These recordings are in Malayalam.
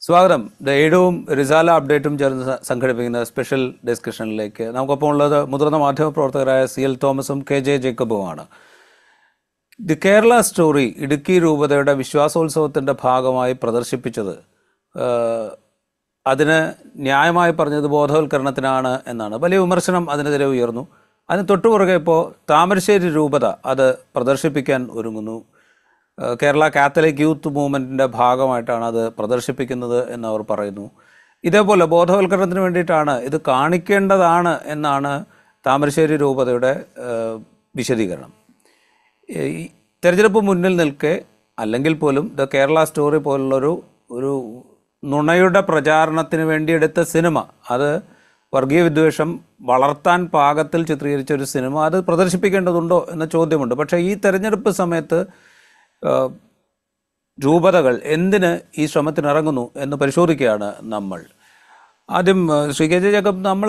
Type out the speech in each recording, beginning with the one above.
സ്വാഗതം ദ ഏഴവും റിസാല അപ്ഡേറ്റും ചേർന്ന് സ- സംഘടിപ്പിക്കുന്ന സ്പെഷ്യൽ ഡിസ്കഷനിലേക്ക് നമുക്കൊപ്പം ഉള്ളത് മുതിർന്ന മാധ്യമപ്രവർത്തകരായ സി എൽ തോമസും കെ ജെ ജേക്കബുമാണ് ദി കേരള സ്റ്റോറി ഇടുക്കി രൂപതയുടെ വിശ്വാസോത്സവത്തിൻ്റെ ഭാഗമായി പ്രദർശിപ്പിച്ചത് ഏഹ്, അതിന് ന്യായമായി പറഞ്ഞത് ബോധവൽക്കരണത്തിനാണ് എന്നാണ് വലിയ വിമർശനം അതിനെതിരെ ഉയർന്നു അതിന് തൊട്ടുപുറകെ ഇപ്പോൾ താമരശ്ശേരി രൂപത അത് പ്രദർശിപ്പിക്കാൻ ഒരുങ്ങുന്നു ഏഹ് കേരള കാത്തലിക് യൂത്ത് മൂവ്മെൻറ്റിൻ്റെ ഭാഗമായിട്ടാണ് അത് പ്രദർശിപ്പിക്കുന്നത് എന്ന് അവർ പറയുന്നു ഇതേപോലെ ബോധവൽക്കരണത്തിന് വേണ്ടിയിട്ടാണ് ഇത് കാണിക്കേണ്ടതാണ് എന്നാണ് താമരശ്ശേരി രൂപതയുടെ ഏഹ്, വിശദീകരണം ഈ തെരഞ്ഞെടുപ്പ് മുന്നിൽ നിൽക്കെ അല്ലെങ്കിൽ പോലും ദ കേരള സ്റ്റോറി പോലുള്ളൊരു ഒരു നുണയുടെ പ്രചാരണത്തിന് വേണ്ടി എടുത്ത സിനിമ അത് വർഗീയ വിദ്വേഷം വളർത്താൻ പാകത്തിൽ ചിത്രീകരിച്ച ഒരു സിനിമ അത് പ്രദർശിപ്പിക്കേണ്ടതുണ്ടോ എന്ന ചോദ്യമുണ്ട് പക്ഷേ ഈ തെരഞ്ഞെടുപ്പ് സമയത്ത് ഏഹ്, രൂപതകൾ എന്തിന് ഈ ശ്രമത്തിനിറങ്ങുന്നു എന്ന് പരിശോധിക്കുകയാണ് നമ്മൾ ആദ്യം ഏഹ്, ശ്രീ കെ ജെ ജേക്കബ് നമ്മൾ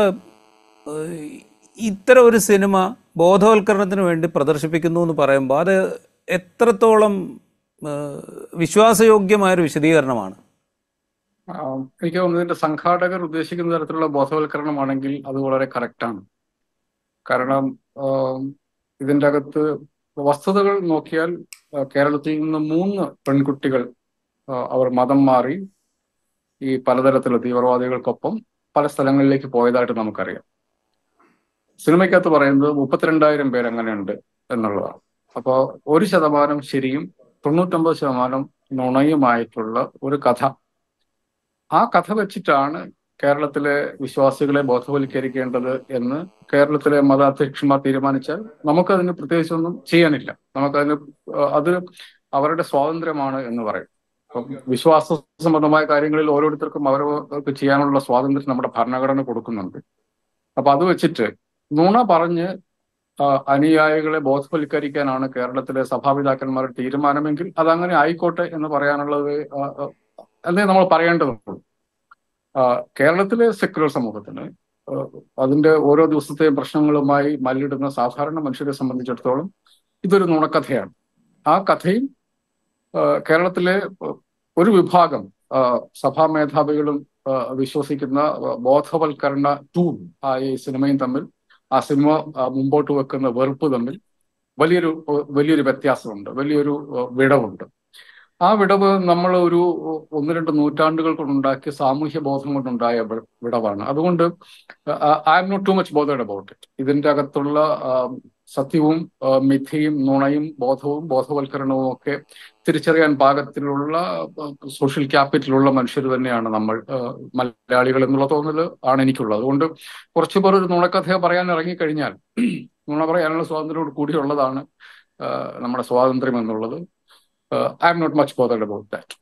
ഇത്തരം ഒരു സിനിമ ബോധവൽക്കരണത്തിന് വേണ്ടി പ്രദർശിപ്പിക്കുന്നു എന്ന് പറയുമ്പോൾ അത് എത്രത്തോളം ഏഹ്, വിശ്വാസയോഗ്യമായൊരു വിശദീകരണമാണ് ആം, എനിക്ക് തോന്നുന്നു ഇതിന്റെ സംഘാടകർ ഉദ്ദേശിക്കുന്ന തരത്തിലുള്ള ബോധവൽക്കരണമാണെങ്കിൽ അത് വളരെ കറക്റ്റാണ് കാരണം ആം, ഇതിന്റെ അകത്ത് വസ്തുതകൾ നോക്കിയാൽ ആ, കേരളത്തിൽ നിന്ന് മൂന്ന് പെൺകുട്ടികൾ ആ, അവർ മതം മാറി ഈ പലതരത്തിലുള്ള തീവ്രവാദികൾക്കൊപ്പം പല സ്ഥലങ്ങളിലേക്ക് പോയതായിട്ട് നമുക്കറിയാം സിനിമയ്ക്കകത്ത് പറയുന്നത് മുപ്പത്തിരണ്ടായിരം പേര് അങ്ങനെയുണ്ട് എന്നുള്ളതാണ് അപ്പോൾ ഒരു ശതമാനം ശരിയും തൊണ്ണൂറ്റൊമ്പത് ശതമാനം നുണയുമായിട്ടുള്ള ഒരു കഥ ആ കഥ വെച്ചിട്ടാണ് കേരളത്തിലെ വിശ്വാസികളെ ബോധവൽക്കരിക്കേണ്ടത് എന്ന് കേരളത്തിലെ മതാധ്യക്ഷന്മാർ തീരുമാനിച്ചാൽ നമുക്കതിന് പ്രത്യേകിച്ചൊന്നും ചെയ്യാനില്ല നമുക്കതിന് ആ, അത് അവരുടെ സ്വാതന്ത്ര്യമാണ് എന്ന് പറയും അപ്പം വിശ്വാസ സംബന്ധമായ കാര്യങ്ങളിൽ ഓരോരുത്തർക്കും അവരവർക്ക് ചെയ്യാനുള്ള സ്വാതന്ത്ര്യം നമ്മുടെ ഭരണഘടന കൊടുക്കുന്നുണ്ട് അപ്പൊ അത് വെച്ചിട്ട് നുണ പറഞ്ഞ് ആ, അനുയായികളെ ബോധവൽക്കരിക്കാനാണ് കേരളത്തിലെ സഭാപിതാക്കന്മാരുടെ തീരുമാനമെങ്കിൽ അതങ്ങനെ ആയിക്കോട്ടെ എന്ന് പറയാനുള്ളത് ആ, ആ, എന്നേ നമ്മൾ പറയേണ്ടതുള്ളൂ ആ, കേരളത്തിലെ സെക്യുലർ സമൂഹത്തിന് ആ, അതിന്റെ ഓരോ ദിവസത്തെയും പ്രശ്നങ്ങളുമായി മല്ലിടുന്ന സാധാരണ മനുഷ്യരെ സംബന്ധിച്ചിടത്തോളം ഇതൊരു നുണക്കഥയാണ് ആ കഥയും ആ, കേരളത്തിലെ ഒരു വിഭാഗം ആ, സഭാ മേധാവികളും ആ, വിശ്വസിക്കുന്ന ബോധവൽക്കരണ ടൂൾ ആ ഈ സിനിമയും തമ്മിൽ ആ സിനിമ ആ, മുമ്പോട്ട് വെക്കുന്ന വെറുപ്പ് തമ്മിൽ വലിയൊരു വലിയൊരു വ്യത്യാസമുണ്ട് വലിയൊരു ആ, വിടവുണ്ട് ആ വിടവ് നമ്മൾ ഒരു ഒന്ന് രണ്ട് നൂറ്റാണ്ടുകൾ കൊണ്ടുണ്ടാക്കിയ സാമൂഹ്യ ബോധം കൊണ്ടുണ്ടായ വി- വിടവാണ് അതുകൊണ്ട് I am not too much bothered about it ഇതിന്റെ അകത്തുള്ള ആ, സത്യവും ആ, മിഥ്യയും നുണയും ബോധവും ബോധവൽക്കരണവും ഒക്കെ തിരിച്ചറിയാൻ പാകത്തിലുള്ള സോഷ്യൽ ക്യാപിറ്റലുള്ള മനുഷ്യർ തന്നെയാണ് നമ്മൾ ആ, മലയാളികൾ എന്നുള്ള തോന്നല് ആണ് എനിക്കുള്ളത് അതുകൊണ്ട് കുറച്ചു പേർ ഒരു നുണക്കഥ പറയാൻ ഇറങ്ങിക്കഴിഞ്ഞാൽ നുണ പറയാനുള്ള സ്വാതന്ത്ര്യത്തോട് കൂടിയുള്ളതാണ് ആ, നമ്മുടെ സ്വാതന്ത്ര്യം എന്നുള്ളത് I am not much bothered about that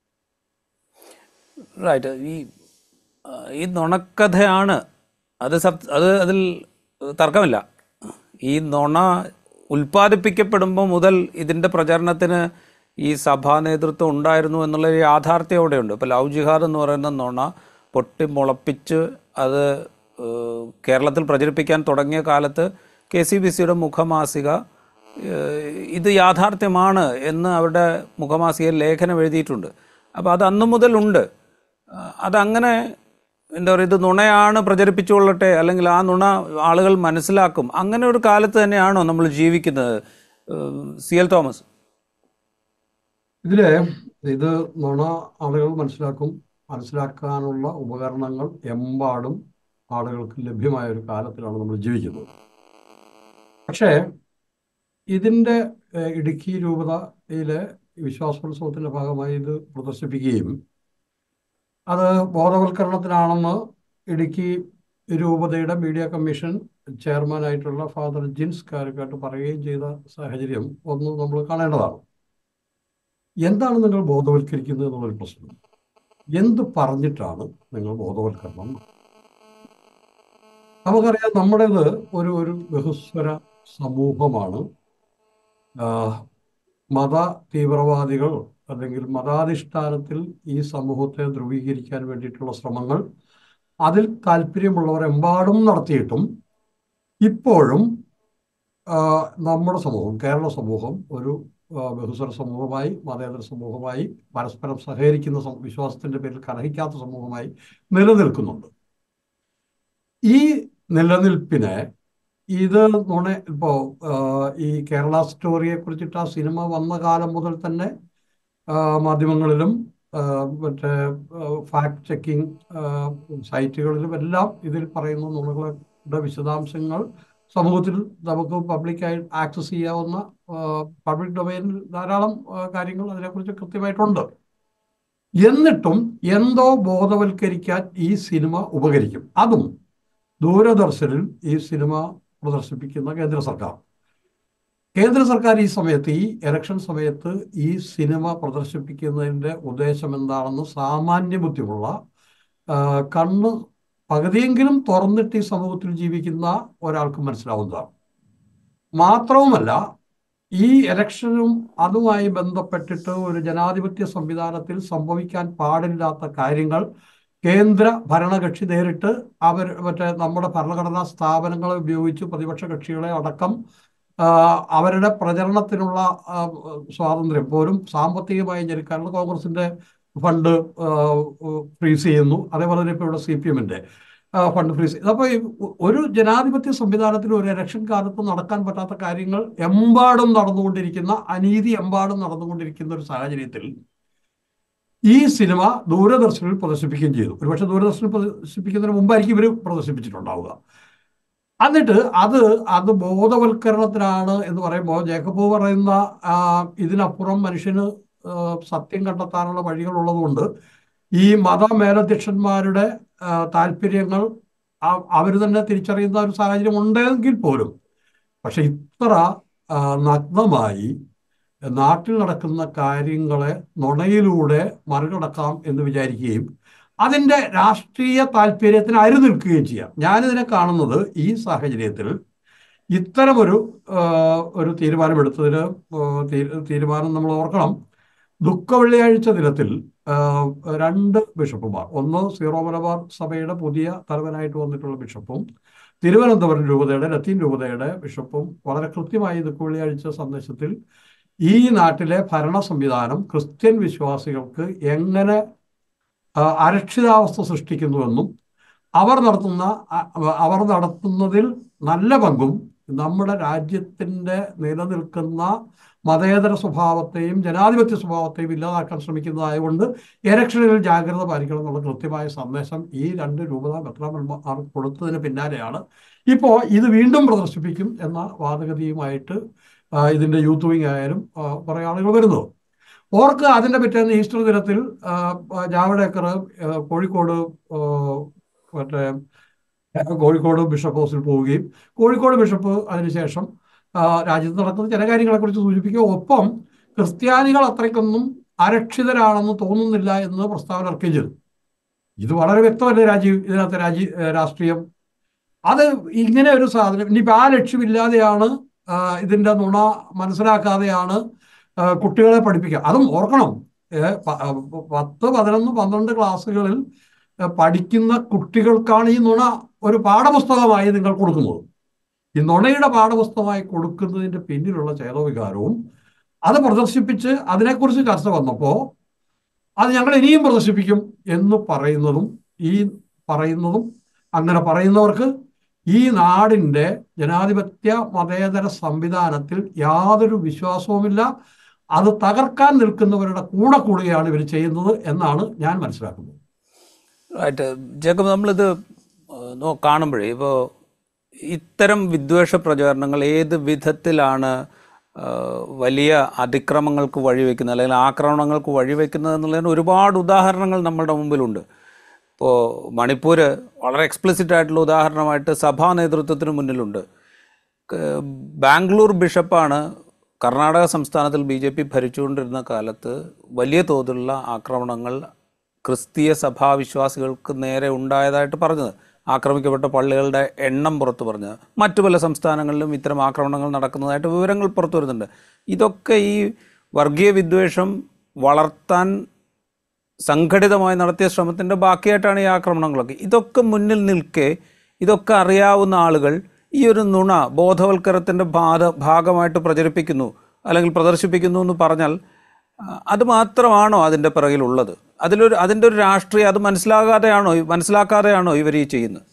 right ഈ ആ, ഈ നുണക്കഥയാണ് അത് സത് അത് അതിൽ തർക്കമില്ല ഈ നുണ ഉൽപ്പാദിപ്പിക്കപ്പെടുമ്പോൾ മുതൽ ഇതിൻ്റെ പ്രചരണത്തിന് ഈ സഭാ നേതൃത്വം ഉണ്ടായിരുന്നു എന്നുള്ള ഒരു യാഥാർത്ഥ്യം അവിടെയുണ്ട് ഇപ്പോൾ ലവ് ജിഹാദ് എന്ന് പറയുന്ന നുണ പൊട്ടി മുളപ്പിച്ച് അത് ഏഹ്, കേരളത്തിൽ പ്രചരിപ്പിക്കാൻ തുടങ്ങിയ കാലത്ത് കെ സി ബി സിയുടെ മുഖമാസിക ഏഹ്, ഇത് യാഥാർത്ഥ്യമാണ് എന്ന് അവരുടെ മുഖമാസികയിൽ ലേഖനം എഴുതിയിട്ടുണ്ട് അപ്പോൾ അത് അന്നു മുതലുണ്ട് ആ, അതങ്ങനെ എന്താ പറയുക ഇത് നുണയാണ് പ്രചരിപ്പിച്ചുകൊള്ളട്ടെ അല്ലെങ്കിൽ ആ നുണ ആളുകൾ മനസ്സിലാക്കും അങ്ങനെ ഒരു കാലത്ത് തന്നെയാണോ നമ്മൾ ജീവിക്കുന്നത് ഏഹ്, സി എൽ തോമസ് ഇതില് ഇത് നുണ ആളുകൾ മനസ്സിലാക്കും മനസ്സിലാക്കാനുള്ള ഉപകരണങ്ങൾ എമ്പാടും ആളുകൾക്ക് ലഭ്യമായ ഒരു കാലത്തിലാണ് നമ്മൾ ജീവിക്കുന്നത് പക്ഷേ ഇതിൻ്റെ ഏഹ്, ഇടുക്കി രൂപതയിലെ വിശ്വാസോത്സവത്തിന്റെ ഭാഗമായി ഇത് പ്രദർശിപ്പിക്കുകയും അത് ബോധവൽക്കരണത്തിനാണെന്ന് ഇടുക്കി രൂപതയുടെ മീഡിയ കമ്മീഷൻ ചെയർമാനായിട്ടുള്ള ഫാദർ ജിൻസ് കാരക്കാട്ട് പറയുകയും ചെയ്ത സാഹചര്യം ഒന്ന് നമ്മൾ കാണേണ്ടതാണ് എന്താണ് നിങ്ങൾ ബോധവൽക്കരിക്കുന്നത് എന്നുള്ളൊരു പ്രശ്നം എന്ത് പറഞ്ഞിട്ടാണ് നിങ്ങൾ ബോധവൽക്കരണം നമുക്കറിയാം നമ്മുടേത് ഒരു ഒരു ബഹുസ്വര സമൂഹമാണ് ആ, മത തീവ്രവാദികൾ അല്ലെങ്കിൽ മതാധിഷ്ഠാനത്തിൽ ഈ സമൂഹത്തെ ധ്രുവീകരിക്കാൻ വേണ്ടിയിട്ടുള്ള ശ്രമങ്ങൾ അതിൽ താല്പര്യമുള്ളവർ എമ്പാടും നടത്തിയിട്ടും ഇപ്പോഴും ആ, നമ്മുടെ സമൂഹം കേരള സമൂഹം ഒരു ആ, ബഹുസ്വര സമൂഹമായി മതേതര സമൂഹമായി പരസ്പരം സഹകരിക്കുന്ന സം- വിശ്വാസത്തിന്റെ പേരിൽ കലഹിക്കാത്ത സമൂഹമായി നിലനിൽക്കുന്നുണ്ട് ഈ നിലനിൽപ്പിനെ ഇത് നുണ ഇപ്പോ ആ, ഈ കേരള സ്റ്റോറിയെ കുറിച്ചിട്ട് ആ സിനിമ വന്ന കാലം മുതൽ തന്നെ ആ, മാധ്യമങ്ങളിലും ആ, മറ്റേ ഫാക്ട് ചെക്കിംഗ് സൈറ്റുകളിലും എല്ലാം ഇതിൽ പറയുന്ന നുണകളുടെ വിശദാംശങ്ങൾ സമൂഹത്തിൽ നമുക്ക് പബ്ലിക്കായി ആക്സസ് ചെയ്യാവുന്ന പബ്ലിക് ഡൊമൈനിൽ ധാരാളം ആ, കാര്യങ്ങൾ അതിനെക്കുറിച്ച് കൃത്യമായിട്ടുണ്ട് എന്നിട്ടും എന്തോ ബോധവൽക്കരിക്കാൻ ഈ സിനിമ ഉപകരിക്കും അതും ദൂരദർശനിൽ ഈ സിനിമ പ്രദർശിപ്പിക്കുന്ന കേന്ദ്ര സർക്കാർ കേന്ദ്ര സർക്കാർ ഈ സമയത്ത് ഈ ഇലക്ഷൻ സമയത്ത് ഈ സിനിമ പ്രദർശിപ്പിക്കുന്നതിൻ്റെ ഉദ്ദേശം എന്താണെന്ന് സാമാന്യ ബുദ്ധിമുള്ള ആ, കണ്ണ് പകുതിയെങ്കിലും തുറന്നിട്ട് ഈ സമൂഹത്തിൽ ജീവിക്കുന്ന ഒരാൾക്ക് മനസ്സിലാവുന്നതാണ് മാത്രവുമല്ല ഈ ഇലക്ഷനും അതുമായി ബന്ധപ്പെട്ടിട്ട് ഒരു ജനാധിപത്യ സംവിധാനത്തിൽ സംഭവിക്കാൻ പാടില്ലാത്ത കാര്യങ്ങൾ കേന്ദ്ര ഭരണകക്ഷി നേരിട്ട് അവർ മറ്റേ നമ്മുടെ ഭരണഘടനാ സ്ഥാപനങ്ങളെ ഉപയോഗിച്ച് പ്രതിപക്ഷ കക്ഷികളെ അടക്കം ആ, അവരുടെ പ്രചരണത്തിനുള്ള ആ, സ്വാതന്ത്ര്യം പോലും സാമ്പത്തികമായി ഞെരുക്കാനുള്ള കോൺഗ്രസിന്റെ ഫണ്ട് ഫ്രീസ് ചെയ്യുന്നു അതേപോലെ തന്നെ ഇപ്പോൾ ഇവിടെ സി പി എമ്മിന്റെ ഫണ്ട് ഫ്രീസ് അപ്പോൾ ഒരു ജനാധിപത്യ സംവിധാനത്തിൽ ഒരു ഇലക്ഷൻ കാലത്ത് നടക്കാൻ പറ്റാത്ത കാര്യങ്ങൾ എമ്പാടും നടന്നുകൊണ്ടിരിക്കുന്ന അനീതി എമ്പാടും നടന്നുകൊണ്ടിരിക്കുന്ന ഒരു സാഹചര്യത്തിൽ ഈ സിനിമ ദൂരദർശനിൽ പ്രദർശിപ്പിക്കുകയും ചെയ്തു ഒരുപക്ഷെ ദൂരദർശനിൽ പ്രദർശിപ്പിക്കുന്നതിന് മുമ്പായിരിക്കും ഇവർ പ്രദർശിപ്പിച്ചിട്ടുണ്ടാവുക എന്നിട്ട് അത് അത് ബോധവൽക്കരണത്തിനാണ് എന്ന് പറയുമ്പോൾ ജേക്കബ് പറയുന്ന ആ, ഇതിനപ്പുറം മനുഷ്യന് ആ, സത്യം കണ്ടെത്താനുള്ള വഴികൾ ഉള്ളതുകൊണ്ട് ഈ മതമേലധ്യക്ഷന്മാരുടെ ആ, താല്പര്യങ്ങൾ അവർ തന്നെ തിരിച്ചറിയുന്ന ഒരു സാഹചര്യം ഉണ്ടെങ്കിൽ പോലും പക്ഷെ ഇത്ര ആ, നഗ്നമായി നാട്ടിൽ നടക്കുന്ന കാര്യങ്ങളെ നുണയിലൂടെ മറികടക്കാം എന്ന് വിചാരിക്കുകയും അതിൻ്റെ രാഷ്ട്രീയ താല്പര്യത്തിന് അരു നിൽക്കുകയും ചെയ്യാം ഞാനിതിനെ കാണുന്നത് ഈ സാഹചര്യത്തിൽ ഇത്തരമൊരു ആ, ഒരു തീരുമാനമെടുത്തതിന് ആ, തീ- തീരുമാനം നമ്മൾ ഓർക്കണം ദുഃഖ വെള്ളിയാഴ്ച ദിനത്തിൽ ആ, രണ്ട് ബിഷപ്പുമാർ ഒന്ന് സീറോ മലബാർ സഭയുടെ പുതിയ തലവനായിട്ട് വന്നിട്ടുള്ള ബിഷപ്പും തിരുവനന്തപുരം രൂപതയുടെ ലത്തീൻ രൂപതയുടെ ബിഷപ്പും വളരെ കൃത്യമായി ദുഃഖ വെള്ളിയാഴ്ച സന്ദേശത്തിൽ ഈ നാട്ടിലെ ഭരണ സംവിധാനം ക്രിസ്ത്യൻ വിശ്വാസികൾക്ക് എങ്ങനെ ആ, അരക്ഷിതാവസ്ഥ സൃഷ്ടിക്കുന്നുവെന്നും അവർ നടത്തുന്ന അ- അവർ നടത്തുന്നതിൽ നല്ല പങ്കും നമ്മുടെ രാജ്യത്തിൻ്റെ നിലനിൽക്കുന്ന മതേതര സ്വഭാവത്തെയും ജനാധിപത്യ സ്വഭാവത്തെയും ഇല്ലാതാക്കാൻ ശ്രമിക്കുന്നതായതുകൊണ്ട് ഇലക്ഷനിൽ ജാഗ്രത പാലിക്കണം എന്നുള്ള കൃത്യമായ സന്ദേശം ഈ രണ്ട് രൂപത മെത്രാമന്മാർ കൊടുത്തതിന് പിന്നാലെയാണ് ഇപ്പോൾ ഇത് വീണ്ടും പ്രദർശിപ്പിക്കും എന്ന വാദഗതിയുമായിട്ട് ആ, ഇതിൻ്റെ യൂത്ത് വിങ് ആയാലും ആ, കുറേ ആളുകൾ വരുന്നത് ഓർക്ക് അതിൻ്റെ പിറ്റേന്ന് ഈസ്റ്റർ ദിനത്തിൽ ആ, ആ, ജാവ്ദേക്കർ ആ, കോഴിക്കോട് ആ, മറ്റേ കോഴിക്കോട് ബിഷപ്പ് ഹൗസിൽ പോവുകയും കോഴിക്കോട് ബിഷപ്പ് അതിനുശേഷം ആ, രാജ്യത്ത് നടക്കുന്ന ചില കാര്യങ്ങളെക്കുറിച്ച് സൂചിപ്പിക്കുക ഒപ്പം ക്രിസ്ത്യാനികൾ അത്രയ്ക്കൊന്നും അരക്ഷിതരാണെന്ന് തോന്നുന്നില്ല എന്ന് പ്രസ്താവന ഇറക്കുകയും ചെയ്തു ഇത് വളരെ വ്യക്തമല്ലേ രാജീവ് ഇതിനകത്ത് രാജീവ് രാഷ്ട്രീയം അത് ഇങ്ങനെ ഒരു സാധനം ഇനിയിപ്പോൾ ആ ലക്ഷ്യമില്ലാതെയാണ് ആ, ഇതിന്റെ നുണ മനസ്സിലാക്കാതെയാണ് ആ, കുട്ടികളെ പഠിപ്പിക്കുക അതും ഓർക്കണം ഏ, പ- ആ, പത്ത് പതിനൊന്ന് പന്ത്രണ്ട് ക്ലാസ്സുകളിൽ ആ, പഠിക്കുന്ന കുട്ടികൾക്കാണ് ഈ നുണ ഒരു പാഠപുസ്തകമായി നിങ്ങൾ കൊടുക്കുന്നത് ഈ നുണയുടെ പാഠപുസ്തകമായി കൊടുക്കുന്നതിന്റെ പിന്നിലുള്ള ചേതോവികാരവും അത് പ്രദർശിപ്പിച്ച് അതിനെക്കുറിച്ച് ചർച്ച വന്നപ്പോൾ അത് ഞങ്ങൾ ഇനിയും പ്രദർശിപ്പിക്കും എന്ന് പറയുന്നതും ഈ പറയുന്നതും അങ്ങനെ പറയുന്നവർക്ക് ഈ നാടിൻ്റെ ജനാധിപത്യ മതേതര സംവിധാനത്തിൽ യാതൊരു വിശ്വാസവുമില്ല അത് തകർക്കാൻ നിൽക്കുന്നവരുടെ കൂടെ കൂടുകയാണ് ഇവർ ചെയ്യുന്നത് എന്നാണ് ഞാൻ മനസ്സിലാക്കുന്നത് റൈറ്റ് ജേക്കബ് നമ്മളിത് നോ കാണുമ്പോഴേ ഇപ്പോൾ ഇത്തരം വിദ്വേഷ പ്രചാരണങ്ങൾ ഏത് വിധത്തിലാണ് ആ, വലിയ അതിക്രമങ്ങൾക്ക് വഴിവെക്കുന്നത് അല്ലെങ്കിൽ ആക്രമണങ്ങൾക്ക് വഴിവെക്കുന്നത് എന്നുള്ളതിന് ഒരുപാട് ഉദാഹരണങ്ങൾ നമ്മുടെ മുമ്പിലുണ്ട് ഇപ്പോൾ മണിപ്പൂർ വളരെ എക്സ്പ്ലിസിറ്റ് ആയിട്ടുള്ള ഉദാഹരണമായിട്ട് സഭാ നേതൃത്വത്തിന് മുന്നിലുണ്ട് ക- ബാംഗ്ലൂർ ബിഷപ്പാണ് കർണാടക സംസ്ഥാനത്തിൽ ബി ജെ പി ഭരിച്ചുകൊണ്ടിരുന്ന കാലത്ത് വലിയ തോതിലുള്ള ആക്രമണങ്ങൾ ക്രിസ്തീയ സഭാവിശ്വാസികൾക്ക് നേരെ ഉണ്ടായതായിട്ട് പറഞ്ഞത് ആക്രമിക്കപ്പെട്ട പള്ളികളുടെ എണ്ണം പുറത്തു പറഞ്ഞത് മറ്റു പല സംസ്ഥാനങ്ങളിലും ഇത്തരം ആക്രമണങ്ങൾ നടക്കുന്നതായിട്ട് വിവരങ്ങൾ പുറത്തു വരുന്നുണ്ട് ഇതൊക്കെ ഈ വർഗീയ വിദ്വേഷം വളർത്താൻ സംഘടിതമായി നടത്തിയ ശ്രമത്തിൻ്റെ ബാക്കിയായിട്ടാണ് ഈ ആക്രമണങ്ങളൊക്കെ ഇതൊക്കെ മുന്നിൽ നിൽക്കെ ഇതൊക്കെ അറിയാവുന്ന ആളുകൾ ഈ ഒരു നുണ ബോധവൽക്കരത്തിൻ്റെ ഭാഗ ഭാഗമായിട്ട് പ്രചരിപ്പിക്കുന്നു അല്ലെങ്കിൽ പ്രദർശിപ്പിക്കുന്നു എന്ന് പറഞ്ഞാൽ ആ, അത് മാത്രമാണോ അതിൻ്റെ പിറകിലുള്ളത് അതിലൊരു അതിൻ്റെ ഒരു രാഷ്ട്രീയം അത് മനസ്സിലാകാതെയാണോ മനസ്സിലാക്കാതെയാണോ ഇവർ ഈ ചെയ്യുന്നത്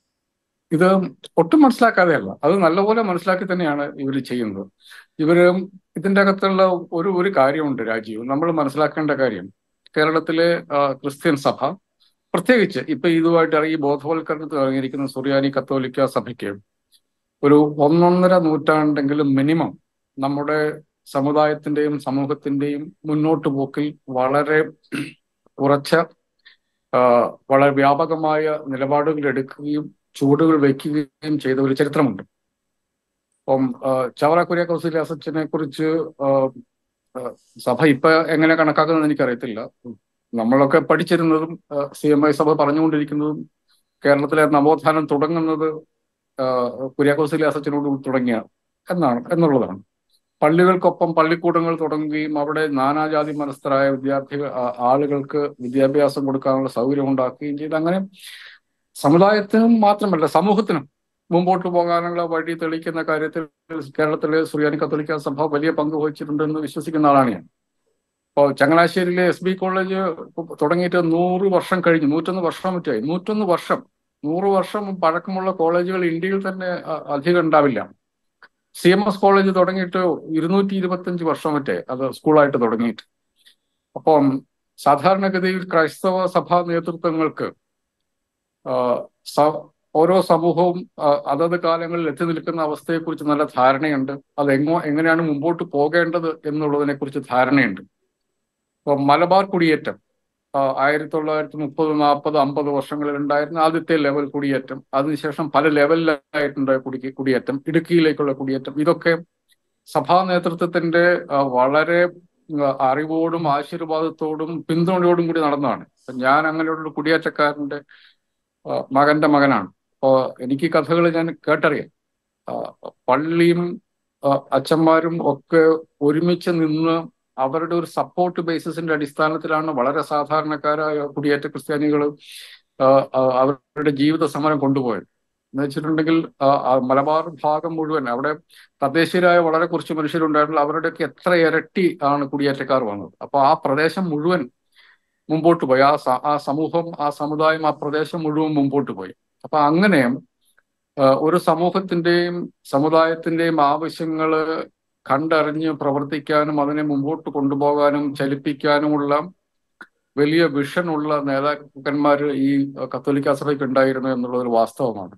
ഇത് ഒട്ടും മനസ്സിലാക്കാതെയല്ല അത് നല്ലപോലെ മനസ്സിലാക്കി തന്നെയാണ് ഇവർ ചെയ്യുന്നത് ഇവര് ഇതിന്റെ അകത്തുള്ള ഒരു ഒരു കാര്യമുണ്ട് രാജീവ് നമ്മൾ മനസ്സിലാക്കേണ്ട കാര്യം കേരളത്തിലെ ആ, ക്രിസ്ത്യൻ സഭ പ്രത്യേകിച്ച് ഇപ്പൊ ഇതുമായിട്ട് ഇറങ്ങി ബോധവൽക്കരണത്തിൽ ഇറങ്ങിയിരിക്കുന്ന സുറിയാനി കത്തോലിക്ക സഭയ്ക്ക് ഒരു ഒന്നൊന്നര നൂറ്റാണ്ടെങ്കിലും മിനിമം നമ്മുടെ സമുദായത്തിന്റെയും സമൂഹത്തിന്റെയും മുന്നോട്ട് പോക്കിൽ വളരെ ഉറച്ച ആ, വളരെ വ്യാപകമായ നിലപാടുകൾ എടുക്കുകയും ചുവടുകൾ വയ്ക്കുകയും ചെയ്ത ഒരു ചരിത്രമുണ്ട് അപ്പം ആ, ചവറ കുര്യാക്കോസിലെ അസച്ചനെ കുറിച്ച് ആ, ആ, സഭ ഇപ്പൊ എങ്ങനെ കണക്കാക്കുന്നത് എനിക്കറിയത്തില്ല നമ്മളൊക്കെ പഠിച്ചിരുന്നതും സി എം ഐ സഭ പറഞ്ഞുകൊണ്ടിരിക്കുന്നതും കേരളത്തിലെ നവോത്ഥാനം തുടങ്ങുന്നത് ആ, കുര്യാക്കോസിലെ അസച്ചനോട് തുടങ്ങിയ എന്നാണ് എന്നുള്ളതാണ് പള്ളികൾക്കൊപ്പം പള്ളിക്കൂടങ്ങൾ തുടങ്ങുകയും അവിടെ നാനാജാതി മനസ്ഥരായ വിദ്യാർത്ഥികൾ ആ- ആളുകൾക്ക് വിദ്യാഭ്യാസം കൊടുക്കാനുള്ള സൗകര്യം ഉണ്ടാക്കുകയും ചെയ്ത് അങ്ങനെ സമുദായത്തിനും മാത്രമല്ല സമൂഹത്തിനും മുമ്പോട്ട് പോകാനുള്ള വഴി തെളിയിക്കുന്ന കാര്യത്തിൽ കേരളത്തിലെ സുറിയാനി കത്തോലിക്ക സഭ വലിയ പങ്ക് വഹിച്ചിട്ടുണ്ടെന്ന് വിശ്വസിക്കുന്ന ആളാണ് ഞാൻ ഇപ്പോൾ ചങ്ങനാശ്ശേരിയിലെ എസ് ബി കോളേജ് തുടങ്ങിയിട്ട് നൂറ് വർഷം കഴിഞ്ഞു നൂറ്റൊന്ന് വർഷം മറ്റായി നൂറ്റൊന്ന് വർഷം നൂറ് വർഷം പഴക്കമുള്ള കോളേജുകൾ ഇന്ത്യയിൽ തന്നെ അ- അധികം ഉണ്ടാവില്ല സി എം എസ് കോളേജ് തുടങ്ങിയിട്ട് ഇരുന്നൂറ്റി ഇരുപത്തഞ്ച് വർഷം മറ്റേ അത് സ്കൂളായിട്ട് തുടങ്ങിയിട്ട് അപ്പം സാധാരണഗതിയിൽ ക്രൈസ്തവ സഭാ നേതൃത്വങ്ങൾക്ക് ആ, സ- ഓരോ സമൂഹവും ആ, അതത് കാലങ്ങളിൽ എത്തി നിൽക്കുന്ന അവസ്ഥയെക്കുറിച്ച് നല്ല ധാരണയുണ്ട് അത് എങ്ങോ എങ്ങനെയാണ് മുമ്പോട്ട് പോകേണ്ടത് എന്നുള്ളതിനെ കുറിച്ച് ധാരണയുണ്ട് ഇപ്പൊ മലബാർ കുടിയേറ്റം ആ, ആയിരത്തി തൊള്ളായിരത്തി മുപ്പത് നാൽപ്പത് അമ്പത് വർഷങ്ങളിൽ ഉണ്ടായിരുന്ന ആദ്യത്തെ ലെവൽ കുടിയേറ്റം അതിനുശേഷം പല ലെവലിലായിട്ടുണ്ടായ കുടി കുടിയേറ്റം ഇടുക്കിയിലേക്കുള്ള കുടിയേറ്റം ഇതൊക്കെ സഭാ നേതൃത്വത്തിന്റെ ആ, വളരെ ആ, അറിവോടും ആശീർവാദത്തോടും പിന്തുണയോടും കൂടി നടന്നതാണ് ഇപ്പൊ ഞാൻ അങ്ങനെയുള്ള കുടിയേറ്റക്കാരന്റെ ആ, മകന്റെ മകനാണ് അപ്പോ എനിക്ക് ഈ കഥകൾ ഞാൻ കേട്ടറിയാം ആ, പള്ളിയും ആ, അച്ഛന്മാരും ഒക്കെ ഒരുമിച്ച് നിന്ന് അവരുടെ ഒരു സപ്പോർട്ട് ബേസിസിന്റെ അടിസ്ഥാനത്തിലാണ് വളരെ സാധാരണക്കാരായ കുടിയേറ്റ ക്രിസ്ത്യാനികൾ അവരുടെ ജീവിത സമരം കൊണ്ടുപോയത് എന്ന് വെച്ചിട്ടുണ്ടെങ്കിൽ ആ, ആ മലബാർ ഭാഗം മുഴുവൻ അവിടെ തദ്ദേശീയരായ വളരെ കുറച്ച് മനുഷ്യരുണ്ടായിട്ടുള്ള അവരുടെയൊക്കെ എത്ര ഇരട്ടി ആണ് കുടിയേറ്റക്കാർ വന്നത് അപ്പൊ ആ പ്രദേശം മുഴുവൻ മുമ്പോട്ട് പോയി ആ സ- ആ സമൂഹം ആ സമുദായം ആ പ്രദേശം മുഴുവൻ മുമ്പോട്ട് പോയി അപ്പൊ അങ്ങനെ ആ, ഒരു സമൂഹത്തിന്റെയും സമുദായത്തിന്റെയും ആവശ്യങ്ങള് കണ്ടറിഞ്ഞ് പ്രവർത്തിക്കാനും അതിനെ മുമ്പോട്ട് കൊണ്ടുപോകാനും ചലിപ്പിക്കാനുമുള്ള വലിയ വിഷനുള്ള നേതാക്കന്മാർ ഈ കത്തോലിക്ക സഭയ്ക്ക് ഉണ്ടായിരുന്നു എന്നുള്ളത് ഒരു വാസ്തവമാണ്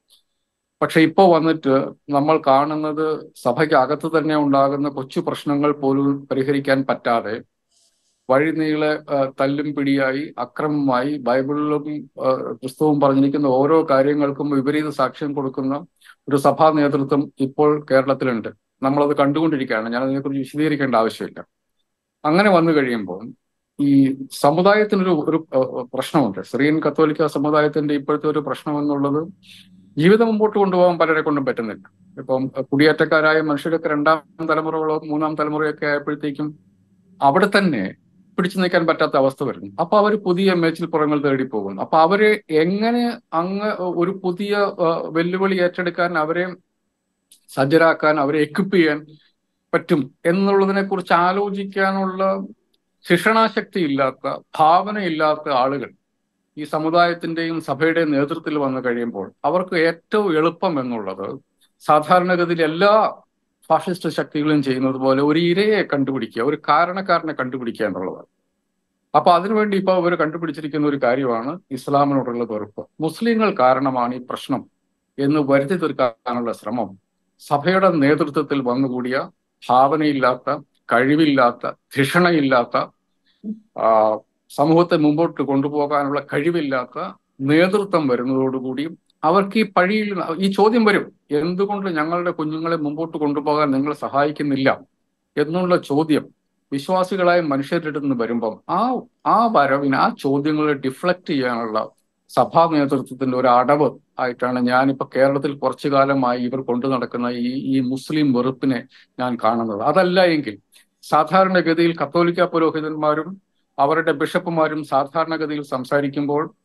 പക്ഷെ ഇപ്പോൾ വന്നിട്ട് നമ്മൾ കാണുന്നത് സഭയ്ക്ക് അകത്ത് തന്നെ ഉണ്ടാകുന്ന കൊച്ചു പ്രശ്നങ്ങൾ പോലും പരിഹരിക്കാൻ പറ്റാതെ വഴിനീളെ ആ, തല്ലും പിടിയായി അക്രമമായി ബൈബിളിലും ആ, ക്രിസ്തുവും പറഞ്ഞിരിക്കുന്ന ഓരോ കാര്യങ്ങൾക്കും വിപരീത സാക്ഷ്യം കൊടുക്കുന്ന ഒരു സഭാ നേതൃത്വം ഇപ്പോൾ കേരളത്തിലുണ്ട് നമ്മളത് കണ്ടുകൊണ്ടിരിക്കുകയാണ് ഞാൻ അതിനെക്കുറിച്ച് വിശദീകരിക്കേണ്ട ആവശ്യമില്ല അങ്ങനെ വന്നു കഴിയുമ്പോൾ ഈ സമുദായത്തിനൊരു ഒരു ആ, പ്രശ്നമുണ്ട് സിറിയൻ കത്തോലിക്ക സമുദായത്തിന്റെ ഇപ്പോഴത്തെ ഒരു പ്രശ്നം എന്നുള്ളത് ജീവിതം മുമ്പോട്ട് കൊണ്ടുപോകാൻ പലരെ കൊണ്ടും പറ്റുന്നില്ല ഇപ്പം കുടിയേറ്റക്കാരായ മനുഷ്യരൊക്കെ രണ്ടാം തലമുറകളോ മൂന്നാം തലമുറയൊക്കെ ആയപ്പോഴത്തേക്കും അവിടെ തന്നെ പിടിച്ചു നിൽക്കാൻ പറ്റാത്ത അവസ്ഥ വരുന്നു അപ്പൊ അവർ പുതിയ മേച്ചിൽപ്പുറങ്ങൾ തേടി പോകുന്നു അപ്പൊ അവര് എങ്ങനെ അങ്ങ് ഒരു പുതിയ ആ, വെല്ലുവിളി ഏറ്റെടുക്കാൻ അവരെ സജ്ജരാക്കാൻ അവരെ എക്വിപ്പ് ചെയ്യാൻ പറ്റും എന്നുള്ളതിനെ കുറിച്ച് ആലോചിക്കാനുള്ള ശിക്ഷണാശക്തി ഇല്ലാത്ത ഭാവനയില്ലാത്ത ആളുകൾ ഈ സമുദായത്തിന്റെയും സഭയുടെയും നേതൃത്വത്തിൽ വന്നു കഴിയുമ്പോൾ അവർക്ക് ഏറ്റവും എളുപ്പം എന്നുള്ളത് സാധാരണഗതിയിൽ എല്ലാ ഫാഷിസ്റ്റ് ശക്തികളും ചെയ്യുന്നത് പോലെ ഒരു ഇരയെ കണ്ടുപിടിക്കുക ഒരു കാരണക്കാരനെ കണ്ടുപിടിക്കുക എന്നുള്ളതാണ് അപ്പൊ അതിനുവേണ്ടി ഇപ്പൊ അവർ കണ്ടുപിടിച്ചിരിക്കുന്ന ഒരു കാര്യമാണ് ഇസ്ലാമിനോടുള്ള വെറുപ്പ് മുസ്ലിങ്ങൾ കാരണമാണ് ഈ പ്രശ്നം എന്ന് വരുത്തി തീർക്കാനുള്ള ശ്രമം സഭയുടെ നേതൃത്വത്തിൽ വന്നുകൂടിയ ഭാവനയില്ലാത്ത കഴിവില്ലാത്ത ധിഷണയില്ലാത്ത ആ, സമൂഹത്തെ മുമ്പോട്ട് കൊണ്ടുപോകാനുള്ള കഴിവില്ലാത്ത നേതൃത്വം വരുന്നതോടുകൂടി അവർക്ക് ഈ പഴിയിൽ ഈ ചോദ്യം വരും എന്തുകൊണ്ട് ഞങ്ങളുടെ കുഞ്ഞുങ്ങളെ മുമ്പോട്ട് കൊണ്ടുപോകാൻ നിങ്ങൾ സഹായിക്കുന്നില്ല എന്നുള്ള ചോദ്യം വിശ്വാസികളായ മനുഷ്യരുടെ അടുത്ത് നിന്ന് വരുമ്പം ആ ആ വരവിന് ആ ചോദ്യങ്ങളെ ഡിഫ്ലക്ട് ചെയ്യാനുള്ള സഭാ നേതൃത്വത്തിന്റെ ഒരു അടവ് ആയിട്ടാണ് ഞാനിപ്പോ കേരളത്തിൽ കുറച്ചു കാലമായി ഇവർ കൊണ്ടു നടക്കുന്ന ഈ ഈ മുസ്ലിം വെറുപ്പിനെ ഞാൻ കാണുന്നത് അതല്ല എങ്കിൽ സാധാരണഗതിയിൽ കത്തോലിക്ക പുരോഹിതന്മാരും അവരുടെ ബിഷപ്പുമാരും സാധാരണഗതിയിൽ സംസാരിക്കുമ്പോൾ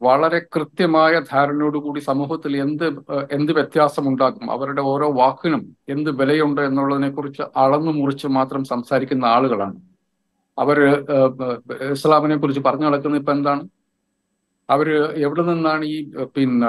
വളരെ കൃത്യമായ ധാരണയോടുകൂടി സമൂഹത്തിൽ എന്ത് ഏഹ്, എന്ത് വ്യത്യാസമുണ്ടാക്കും അവരുടെ ഓരോ വാക്കിനും എന്ത് വിലയുണ്ട് എന്നുള്ളതിനെ കുറിച്ച് അളന്നു മുറിച്ച് മാത്രം സംസാരിക്കുന്ന ആളുകളാണ് അവര് ഏഹ്, ഏഹ്, ഇസ്ലാമിനെ കുറിച്ച് പറഞ്ഞു നടക്കുന്നത് ഇപ്പൊ എന്താണ് അവര് എവിടെ നിന്നാണ് ഈ ഏഹ്, പിന്നെ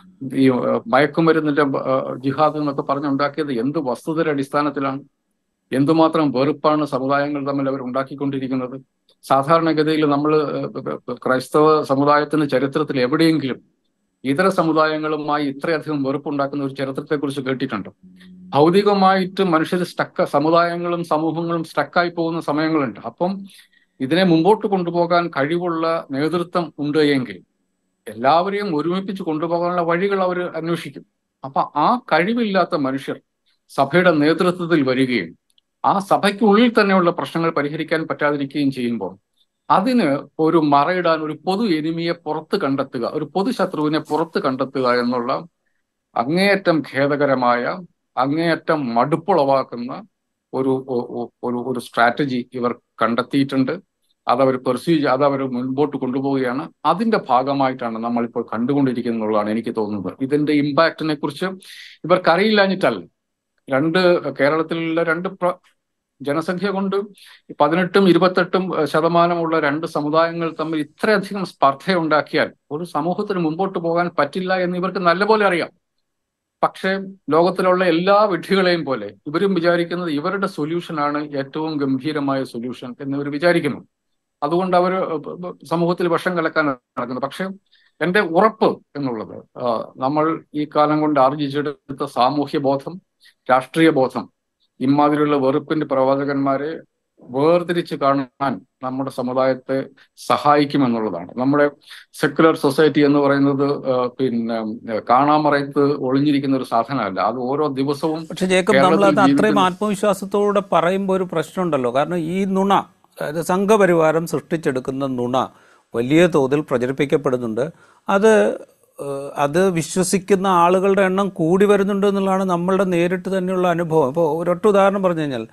ഈ ഏഹ്, മയക്കുമരുന്നിന്റെ ഏഹ്, ജിഹാദ് എന്നൊക്കെ പറഞ്ഞുണ്ടാക്കിയത് എന്ത് വസ്തുതയുടെ അടിസ്ഥാനത്തിലാണ് എന്തുമാത്രം വെറുപ്പാണ് സമുദായങ്ങൾ തമ്മിൽ അവർ ഉണ്ടാക്കിക്കൊണ്ടിരിക്കുന്നത് സാധാരണഗതിയിൽ നമ്മൾ ക്രൈസ്തവ സമുദായത്തിന്റെ ചരിത്രത്തിൽ എവിടെയെങ്കിലും ഇതര സമുദായങ്ങളുമായി ഇത്രയധികം വെറുപ്പുണ്ടാക്കുന്ന ഒരു ചരിത്രത്തെക്കുറിച്ച് കേട്ടിട്ടുണ്ട് ഭൗതികമായിട്ട് മനുഷ്യർ സ്റ്റക്ക സമുദായങ്ങളും സമൂഹങ്ങളും സ്റ്റക്കായി പോകുന്ന സമയങ്ങളുണ്ട് അപ്പം ഇതിനെ മുമ്പോട്ട് കൊണ്ടുപോകാൻ കഴിവുള്ള നേതൃത്വം ഉണ്ട് എങ്കിൽ എല്ലാവരെയും ഒരുമിപ്പിച്ച് കൊണ്ടുപോകാനുള്ള വഴികൾ അവർ അന്വേഷിക്കും അപ്പൊ ആ കഴിവില്ലാത്ത മനുഷ്യർ സഭയുടെ നേതൃത്വത്തിൽ വരികയും ആ സഭയ്ക്കുള്ളിൽ തന്നെയുള്ള പ്രശ്നങ്ങൾ പരിഹരിക്കാൻ പറ്റാതിരിക്കുകയും ചെയ്യുമ്പോൾ അതിന് ഒരു മറയിടാൻ ഒരു പൊതു എനിമിയെ പുറത്ത് കണ്ടെത്തുക ഒരു പൊതു ശത്രുവിനെ പുറത്ത് കണ്ടെത്തുക എന്നുള്ള അങ്ങേയറ്റം ഖേദകരമായ അങ്ങേയറ്റം മടുപ്പുളവാക്കുന്ന ഒരു ഒ- ഒ- ഒരു ഒരു സ്ട്രാറ്റജി ഇവർ കണ്ടെത്തിയിട്ടുണ്ട് അതവർ പെർസ്യൂ അതവർ മുൻപോട്ട് കൊണ്ടുപോവുകയാണ് അതിന്റെ ഭാഗമായിട്ടാണ് നമ്മളിപ്പോൾ കണ്ടുകൊണ്ടിരിക്കുന്നുള്ളതാണ് എനിക്ക് തോന്നുന്നത് ഇതിന്റെ ഇമ്പാക്റ്റിനെ കുറിച്ച് ഇവർക്കറിയില്ലാഞ്ഞിട്ടല്ല രണ്ട് കേരളത്തിലുള്ള രണ്ട് പ്ര- ജനസംഖ്യ കൊണ്ട് പതിനെട്ടും ഇരുപത്തെട്ടും ഏഹ്, ശതമാനമുള്ള രണ്ട് സമുദായങ്ങൾ തമ്മിൽ ഇത്രയധികം സ്പർദ്ധയുണ്ടാക്കിയാൽ ഒരു സമൂഹത്തിന് മുമ്പോട്ട് പോകാൻ പറ്റില്ല എന്ന് ഇവർക്ക് നല്ലപോലെ അറിയാം പക്ഷേ ലോകത്തിലുള്ള എല്ലാ വിഡ്ഢികളെയും പോലെ ഇവരും വിചാരിക്കുന്നത് ഇവരുടെ സൊല്യൂഷനാണ് ഏറ്റവും ഗംഭീരമായ സൊല്യൂഷൻ എന്ന് ഇവർ വിചാരിക്കുന്നു അതുകൊണ്ട് അവർ സമൂഹത്തിൽ വിഷം കലക്കാൻ നടക്കുന്നത് പക്ഷെ എന്റെ ഉറപ്പ് എന്നുള്ളത് ആ, നമ്മൾ ഈ കാലം കൊണ്ട് ആർജിച്ചെടുത്ത സാമൂഹ്യ ബോധം രാഷ്ട്രീയ ബോധം ഇമാതിരിയുള്ള വെറുപ്പിന്റെ പ്രവാചകന്മാരെ വേർതിരിച്ച് കാണാൻ നമ്മുടെ സമുദായത്തെ സഹായിക്കുമെന്നുള്ളതാണ് നമ്മുടെ സെക്യുലർ സൊസൈറ്റി എന്ന് പറയുന്നത് ആ, പിന്നെ ആ, കാണാമറയത്ത് ഒളിഞ്ഞിരിക്കുന്ന ഒരു സാധനമല്ല അത് ഓരോ ദിവസവും പക്ഷെ ജേക്കബ് നമ്മൾ കേരളത്തിൽ അത് അത്രയും ജീവിക്കുന്ന ആത്മവിശ്വാസത്തോടെ പറയുമ്പോൾ ഒരു പ്രശ്നമുണ്ടല്ലോ കാരണം ഈ നുണ അതായത് സംഘപരിവാരം സൃഷ്ടിച്ചെടുക്കുന്ന നുണ വലിയ തോതിൽ പ്രചരിപ്പിക്കപ്പെടുന്നുണ്ട് അത് ഏഹ്, അത് വിശ്വസിക്കുന്ന ആളുകളുടെ എണ്ണം കൂടി വരുന്നുണ്ട് എന്നുള്ളതാണ് നമ്മളുടെ നേരിട്ട് തന്നെയുള്ള അനുഭവം ഇപ്പോൾ ഒരൊറ്റ ഉദാഹരണം പറഞ്ഞു കഴിഞ്ഞാൽ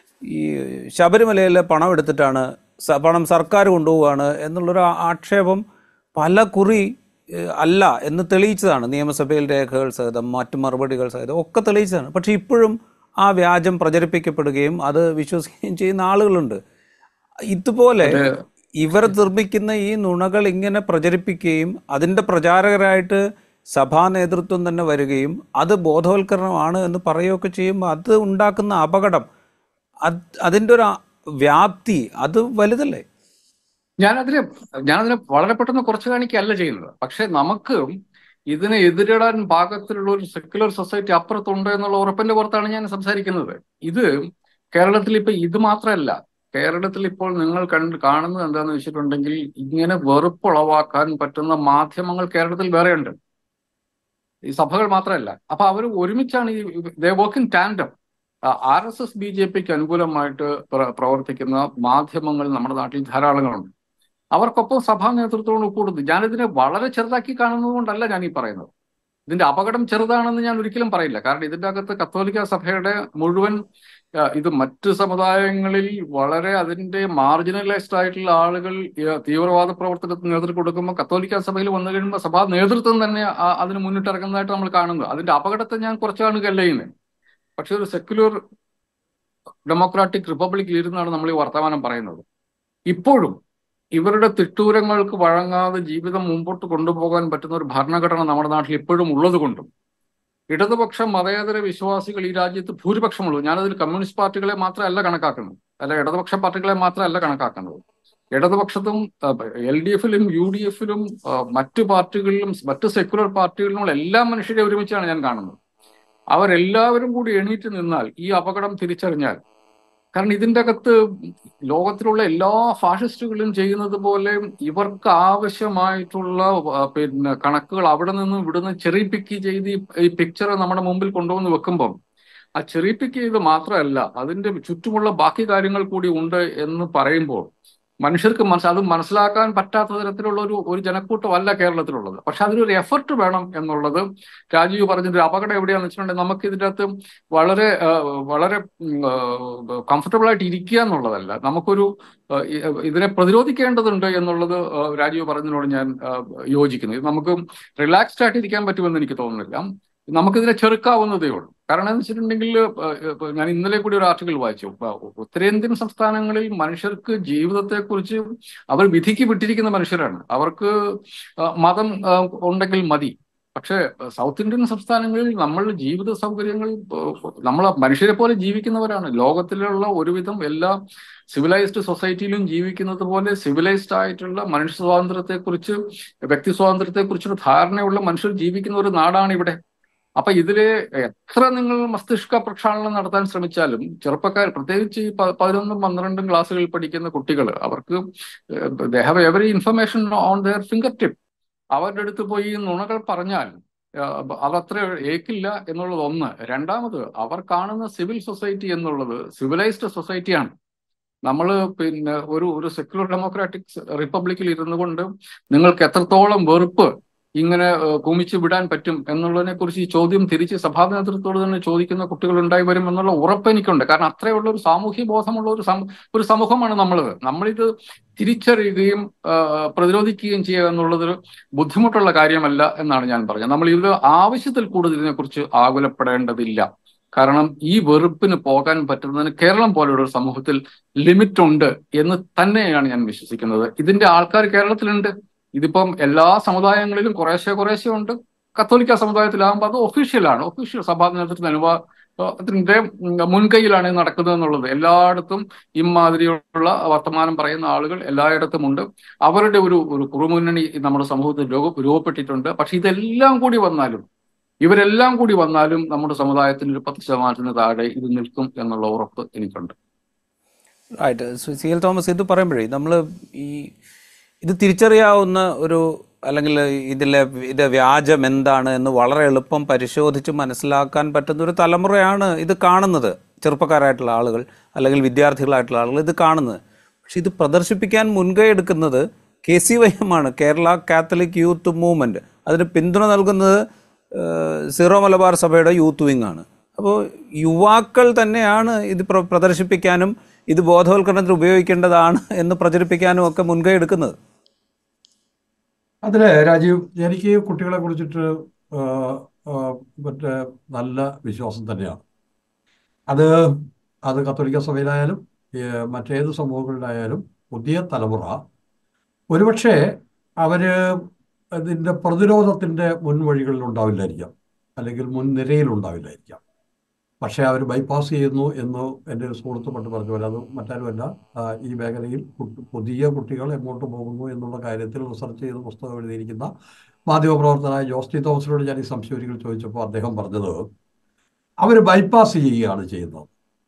ഈ ശബരിമലയിലെ പണം എടുത്തിട്ടാണ് സ- പണം സർക്കാർ കൊണ്ടുപോവുകയാണ് എന്നുള്ളൊരു ആ- ആക്ഷേപം പല കുറി ഏഹ്, അല്ല എന്ന് തെളിയിച്ചതാണ് നിയമസഭയിൽ രേഖകൾ സഹിതം മറ്റു മറുപടികൾ സഹിതം ഒക്കെ തെളിയിച്ചതാണ് പക്ഷേ ഇപ്പോഴും ആ വ്യാജം പ്രചരിപ്പിക്കപ്പെടുകയും അത് വിശ്വസിക്കുകയും ചെയ്യുന്ന ആളുകളുണ്ട് ഇതുപോലെ അത് ഇവർ നിർമ്മിക്കുന്ന ഈ നുണകൾ ഇങ്ങനെ പ്രചരിപ്പിക്കുകയും അതിൻ്റെ പ്രചാരകരായിട്ട് സഭാ നേതൃത്വം തന്നെ വരികയും അത് ബോധവൽക്കരണമാണ് എന്ന് പറയുകയൊക്കെ ചെയ്യുമ്പോൾ അത് ഉണ്ടാക്കുന്ന അപകടം അത് അതിൻ്റെ ഒരു ആ- വ്യാപ്തി അത് വലുതല്ലേ ഞാനതിന് ഞാനതിനെ വളരെ പെട്ടെന്ന് കുറച്ച് കാണിക്കല്ല ചെയ്യുന്നത് പക്ഷെ നമുക്ക് ഇതിനെ എതിരിടാൻ പാകത്തിലുള്ള ഒരു സെക്യുലർ സൊസൈറ്റി അപ്പുറത്തുണ്ട് എന്നുള്ള ഉറപ്പിന്റെ പുറത്താണ് ഞാൻ സംസാരിക്കുന്നത് ഇത് കേരളത്തിൽ ഇപ്പൊ ഇത് മാത്രമല്ല കേരളത്തിൽ ഇപ്പോൾ നിങ്ങൾ കണ്ട് കാണുന്നത് എന്താണെന്ന് വെച്ചിട്ടുണ്ടെങ്കിൽ ഇങ്ങനെ വെറുപ്പുളവാക്കാൻ പറ്റുന്ന മാധ്യമങ്ങൾ കേരളത്തിൽ വേറെയുണ്ട് ഈ സഭകൾ മാത്രമല്ല അപ്പൊ അവർ ഒരുമിച്ചാണ് ഈ they work in tandem R S S B J പിക്ക് അനുകൂലമായിട്ട് പ്ര- പ്രവർത്തിക്കുന്ന മാധ്യമങ്ങൾ നമ്മുടെ നാട്ടിൽ ധാരാളങ്ങളുണ്ട് അവർക്കൊപ്പം സഭാ നേതൃത്വത്തോട് കൂടുന്നു ഞാനിതിനെ വളരെ ചെറുതാക്കി കാണുന്നത് കൊണ്ടല്ല ഞാൻ ഈ പറയുന്നത് ഇതിന്റെ അപകടം ചെറുതാണെന്ന് ഞാൻ ഒരിക്കലും പറയില്ല കാരണം ഇതിന്റെ അകത്ത് കത്തോലിക്ക സഭയുടെ മുഴുവൻ ആ, ഇത് മറ്റ് സമുദായങ്ങളിൽ വളരെ അതിന്റെ മാർജിനലൈസ്ഡ് ആയിട്ടുള്ള ആളുകൾ ആ, തീവ്രവാദ പ്രവർത്തനത്തിന് നേതൃത്വം കൊടുക്കുമ്പോൾ കത്തോലിക്ക സഭയിൽ വന്നു കഴിയുമ്പോൾ സഭാ നേതൃത്വം തന്നെ ആ- അതിന് മുന്നിട്ടിറങ്ങുന്നതായിട്ട് നമ്മൾ കാണുന്നത് അതിന്റെ അപകടത്തെ ഞാൻ കുറച്ചാണ് കല്ലുന്നത് പക്ഷെ ഒരു സെക്യുലർ ഡെമോക്രാറ്റിക് റിപ്പബ്ലിക്കിൽ ഇരുന്നാണ് നമ്മൾ ഈ വർത്തമാനം പറയുന്നത് ഇപ്പോഴും ഇവരുടെ തിട്ടൂരങ്ങൾക്ക് വഴങ്ങാതെ ജീവിതം മുമ്പോട്ട് കൊണ്ടുപോകാൻ പറ്റുന്ന ഒരു ഭരണഘടന നമ്മുടെ നാട്ടിൽ ഇപ്പോഴും ഉള്ളത് കൊണ്ടും ഇടതുപക്ഷ മതേതര വിശ്വാസികൾ ഈ രാജ്യത്ത് ഭൂരിപക്ഷമുള്ളൂ ഞാനതിൽ കമ്മ്യൂണിസ്റ്റ് പാർട്ടികളെ മാത്രമല്ല കണക്കാക്കുന്നത് അല്ല ഇടതുപക്ഷ പാർട്ടികളെ മാത്രമല്ല കണക്കാക്കുന്നത് ഇടതുപക്ഷത്തും എൽ ഡി എഫിലും യു ഡി എഫിലും മറ്റു പാർട്ടികളിലും മറ്റ് സെക്യുലർ പാർട്ടികളിലും എല്ലാ മനുഷ്യരെ ഒരുമിച്ചാണ് ഞാൻ കാണുന്നത് അവരെല്ലാവരും കൂടി എണീറ്റ് നിന്നാൽ ഈ അപകടം തിരിച്ചറിഞ്ഞാൽ കാരണം ഇതിന്റെ അകത്ത് ലോകത്തിലുള്ള എല്ലാ ഫാഷിസ്റ്റുകളും ചെയ്യുന്നത് പോലെ ഇവർക്ക് ആവശ്യമായിട്ടുള്ള ആ, പിന്നെ കണക്കുകൾ അവിടെ നിന്നും ഇവിടുന്ന് ചെറിയ പിക്ക് ചെയ്ത് ഈ- ഈ പിക്ചർ നമ്മുടെ മുമ്പിൽ കൊണ്ടുവന്ന് വെക്കുമ്പം ആ ചെറിയ പിക്ക് ചെയ്ത് മാത്രമല്ല അതിന്റെ ചുറ്റുമുള്ള ബാക്കി കാര്യങ്ങൾ കൂടി ഉണ്ട് എന്ന് പറയുമ്പോൾ മനുഷ്യർക്ക് മനസ്സ് അത് മനസ്സിലാക്കാൻ പറ്റാത്ത തരത്തിലുള്ള ഒരു ഒരു ജനക്കൂട്ടമല്ല കേരളത്തിലുള്ളത് പക്ഷെ അതിനൊരു എഫർട്ട് വേണം എന്നുള്ളത് രാജീവ് പറഞ്ഞൊരു അപകടം എവിടെയാണെന്ന് വെച്ചിട്ടുണ്ടെങ്കിൽ നമുക്ക് ഇതിൻ്റെ അകത്ത് വളരെ ആ, വളരെ കംഫർട്ടബിൾ ആയിട്ട് ഇരിക്കുക എന്നുള്ളതല്ല നമുക്കൊരു ആ, ഇ- ഇതിനെ പ്രതിരോധിക്കേണ്ടതുണ്ട് എന്നുള്ളത് ആ, രാജീവ് പറഞ്ഞതിനോട് ഞാൻ ആ, യോജിക്കുന്നു ഇത് നമുക്ക് റിലാക്സ്ഡ് ആയിട്ട് ഇരിക്കാൻ പറ്റുമെന്ന് എനിക്ക് തോന്നുന്നില്ല നമുക്കിതിനെ ചെറുക്കാവുന്നതേ ഉള്ളൂ കാരണം എന്ന് വെച്ചിട്ടുണ്ടെങ്കിൽ ആ, ഇപ്പൊ ഞാൻ ഇന്നലെ കൂടി ഒരു ആർട്ടിക്കിൾ വായിച്ചു ഇപ്പൊ ഉത്തരേന്ത്യൻ സംസ്ഥാനങ്ങളിൽ മനുഷ്യർക്ക് ജീവിതത്തെക്കുറിച്ച് അവർ വിധിക്ക് വിട്ടിരിക്കുന്ന മനുഷ്യരാണ് അവർക്ക് ആ, മതം ആ, ഉണ്ടെങ്കിൽ മതി പക്ഷേ സൗത്ത് ഇന്ത്യൻ സംസ്ഥാനങ്ങളിൽ നമ്മൾ ജീവിത സൗകര്യങ്ങൾ നമ്മൾ മനുഷ്യരെ പോലെ ജീവിക്കുന്നവരാണ് ലോകത്തിലുള്ള ഒരുവിധം എല്ലാ സിവിലൈസ്ഡ് സൊസൈറ്റിയിലും ജീവിക്കുന്നത് പോലെ സിവിലൈസ്ഡ് ആയിട്ടുള്ള മനുഷ്യ സ്വാതന്ത്ര്യത്തെക്കുറിച്ച് വ്യക്തി സ്വാതന്ത്ര്യത്തെക്കുറിച്ചൊരു ധാരണയുള്ള മനുഷ്യർ ജീവിക്കുന്ന ഒരു നാടാണ് ഇവിടെ അപ്പൊ ഇതില് എത്ര നിങ്ങൾ മസ്തിഷ്ക പ്രക്ഷാളനം നടത്താൻ ശ്രമിച്ചാലും ചെറുപ്പക്കാർ പ്രത്യേകിച്ച് ഈ പ- പതിനൊന്നും പന്ത്രണ്ടും ക്ലാസ്സുകളിൽ പഠിക്കുന്ന കുട്ടികൾ അവർക്ക് they have every information on their finger tip അവരുടെ അടുത്ത് പോയി ഈ നുണകൾ പറഞ്ഞാൽ ഏഹ്, അതത്ര ഏക്കില്ല എന്നുള്ളത് ഒന്ന് രണ്ടാമത് അവർ കാണുന്ന സിവിൽ സൊസൈറ്റി എന്നുള്ളത് സിവിലൈസ്ഡ് സൊസൈറ്റിയാണ് നമ്മൾ പിന്നെ ഒരു ഒരു സെക്യുലർ ഡെമോക്രാറ്റിക് റിപ്പബ്ലിക്കിൽ ഇരുന്നു കൊണ്ട് നിങ്ങൾക്ക് എത്രത്തോളം വെറുപ്പ് ഇങ്ങനെ ഏഹ്, കുമിച്ചു വിടാൻ പറ്റും എന്നുള്ളതിനെ കുറിച്ച് ഈ ചോദ്യം തിരിച്ച് സഭാ നേതൃത്വത്തോട് തന്നെ ചോദിക്കുന്ന കുട്ടികൾ ഉണ്ടായി വരും എന്നുള്ള ഉറപ്പ് എനിക്കുണ്ട് കാരണം അത്രയുള്ള ഒരു സാമൂഹ്യ ബോധമുള്ള ഒരു സം- ഒരു സമൂഹമാണ് നമ്മളത് നമ്മളിത് തിരിച്ചറിയുകയും ആ, പ്രതിരോധിക്കുകയും ചെയ്യുക എന്നുള്ളത് ബുദ്ധിമുട്ടുള്ള കാര്യമല്ല എന്നാണ് ഞാൻ പറഞ്ഞത് നമ്മൾ ഇത് ആവശ്യത്തിൽ കൂടുതൽ ഇതിനെക്കുറിച്ച് ആകുലപ്പെടേണ്ടതില്ല കാരണം ഈ വെറുപ്പിന് പോകാൻ പറ്റുന്നതിന് കേരളം പോലെയുള്ള ഒരു സമൂഹത്തിൽ ലിമിറ്റ് ഉണ്ട് എന്ന് തന്നെയാണ് ഞാൻ വിശ്വസിക്കുന്നത് ഇതിന്റെ ആൾക്കാർ കേരളത്തിലുണ്ട് ഇതിപ്പം എല്ലാ സമുദായങ്ങളിലും കുറേശ്ശെ കുറേശ്ശെ ഉണ്ട് കത്തോലിക്ക സമുദായത്തിലാകുമ്പോൾ അത് ഒഫീഷ്യലാണ് ഒഫീഷ്യൽ സഭാ നേതൃത്വത്തിന് അനുവാ അതിന്റെ മുൻകൈയിലാണ് ഇത് നടക്കുന്നത് എന്നുള്ളത് എല്ലായിടത്തും ഇമാതിരിയുള്ള വർത്തമാനം പറയുന്ന ആളുകൾ എല്ലായിടത്തും ഉണ്ട് അവരുടെ ഒരു ഒരു കുറുമുന്നണി നമ്മുടെ സമൂഹത്തിൽ രൂപ രൂപപ്പെട്ടിട്ടുണ്ട് പക്ഷെ ഇതെല്ലാം കൂടി വന്നാലും ഇവരെല്ലാം കൂടി വന്നാലും നമ്മുടെ സമുദായത്തിന് ഒരു പത്ത് ശതമാനത്തിന് താഴെ ഇത് നിൽക്കും എന്നുള്ള ഉറപ്പ് എനിക്കുണ്ട് ആയിട്ട് സി എൽ തോമസ് ഇത് പറയുമ്പോഴേ നമ്മൾ ഈ ഇത് തിരിച്ചറിയാവുന്ന ഒരു അല്ലെങ്കിൽ ഇതിലെ ഇതിന്റെ വ്യാജം എന്താണ് എന്ന് വളരെ എളുപ്പം പരിശോധിച്ച് മനസ്സിലാക്കാൻ പറ്റുന്ന ഒരു തലമുറയാണ് ഇത് കാണുന്നത് ചെറുപ്പക്കാരായിട്ടുള്ള ആളുകൾ അല്ലെങ്കിൽ വിദ്യാർത്ഥികളായിട്ടുള്ള ആളുകൾ ഇത് കാണുന്നത് പക്ഷെ ഇത് പ്രദർശിപ്പിക്കാൻ മുൻകൈ എടുക്കുന്നത് കെ സി വൈ എം ആണ് കേരള കാത്തലിക് യൂത്ത് മൂവ്മെൻറ്റ് അതിന് പിന്തുണ നൽകുന്നത് ഏഹ്, സീറോ മലബാർ സഭയുടെ യൂത്ത് വിങ് ആണ് അപ്പോൾ യുവാക്കൾ തന്നെയാണ് ഇത് പ്ര പ്രദർശിപ്പിക്കാനും ഇത് ബോധവൽക്കരണത്തിന് ഉപയോഗിക്കേണ്ടതാണ് എന്ന് പ്രചരിപ്പിക്കാനും ഒക്കെ മുൻകൈ എടുക്കുന്നത് അതില് രാജീവ് എനിക്ക് കുട്ടികളെ കുറിച്ചിട്ട് ആ, ആ, മറ്റേ നല്ല വിശ്വാസം തന്നെയാണ് അത് അത് കത്തോലിക്ക സഭയിലായാലും ഏ, മറ്റേത് സമൂഹങ്ങളിലായാലും പുതിയ തലമുറ ഒരുപക്ഷെ അവര് അതിൻ്റെ പ്രതിരോധത്തിൻ്റെ മുൻവഴികളിൽ ഉണ്ടാവില്ലായിരിക്കാം അല്ലെങ്കിൽ മുൻനിരയിൽ ഉണ്ടാവില്ലായിരിക്കാം പക്ഷേ അവർ ബൈപ്പാസ് ചെയ്യുന്നു എന്ന് എൻ്റെ ഒരു സുഹൃത്ത് പണ്ട് പറഞ്ഞു പോലെ അത് മറ്റാരുമല്ല ആ, ഈ മേഖലയിൽ കു- പുതിയ കുട്ടികൾ എങ്ങോട്ട് പോകുന്നു എന്നുള്ള കാര്യത്തിൽ റിസർച്ച് ചെയ്ത് പുസ്തകം എഴുതിയിരിക്കുന്ന മാധ്യമപ്രവർത്തകനായ ജോസ് ടി തോമസിനോട് ഞാൻ ഈ സംശയങ്ങൾ ചോദിച്ചപ്പോൾ അദ്ദേഹം പറഞ്ഞത് അവർ ബൈപ്പാസ് ചെയ്യുകയാണ് ചെയ്യുന്നത്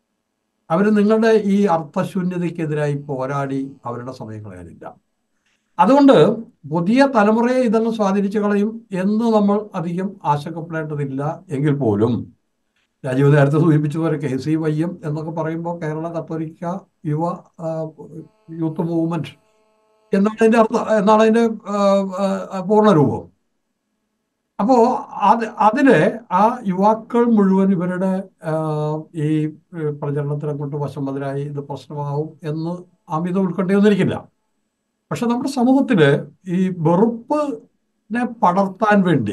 അവർ നിങ്ങളുടെ ഈ അർത്ഥശൂന്യതയ്ക്കെതിരായി പോരാടി അവരുടെ സമയം കളയാനില്ല അതുകൊണ്ട് പുതിയ തലമുറയെ ഇതങ്ങ് സ്വാധീനിച്ചു കളയും എന്ന് നമ്മൾ അധികം ആശങ്കപ്പെടേണ്ടതില്ല എങ്കിൽ പോലും രാജീവ് നേരത്തെ സൂചിപ്പിച്ചതുപോലെ കെ സി വൈ എം എന്നൊക്കെ പറയുമ്പോൾ കേരള കത്തോലിക്ക യുവ ആ, യൂത്ത് മൂവ്മെന്റ് എന്നാണ് അതിന്റെ അർത്ഥം എന്നാണ് അതിന്റെ ആ, ആ, പൂർണ്ണരൂപം അപ്പോ അത് അതില് ആ യുവാക്കൾ മുഴുവൻ ഇവരുടെ ആ, ഈ ഏ, പ്രചരണത്തിനെ കൊണ്ട് വശംവദരായി ഇത് പ്രശ്നമാവും എന്ന് അമിത ഉത്കണ്ഠയൊന്നിരിക്കില്ല പക്ഷെ നമ്മുടെ സമൂഹത്തില് ഈ വെറുപ്പിനെ പടർത്താൻ വേണ്ടി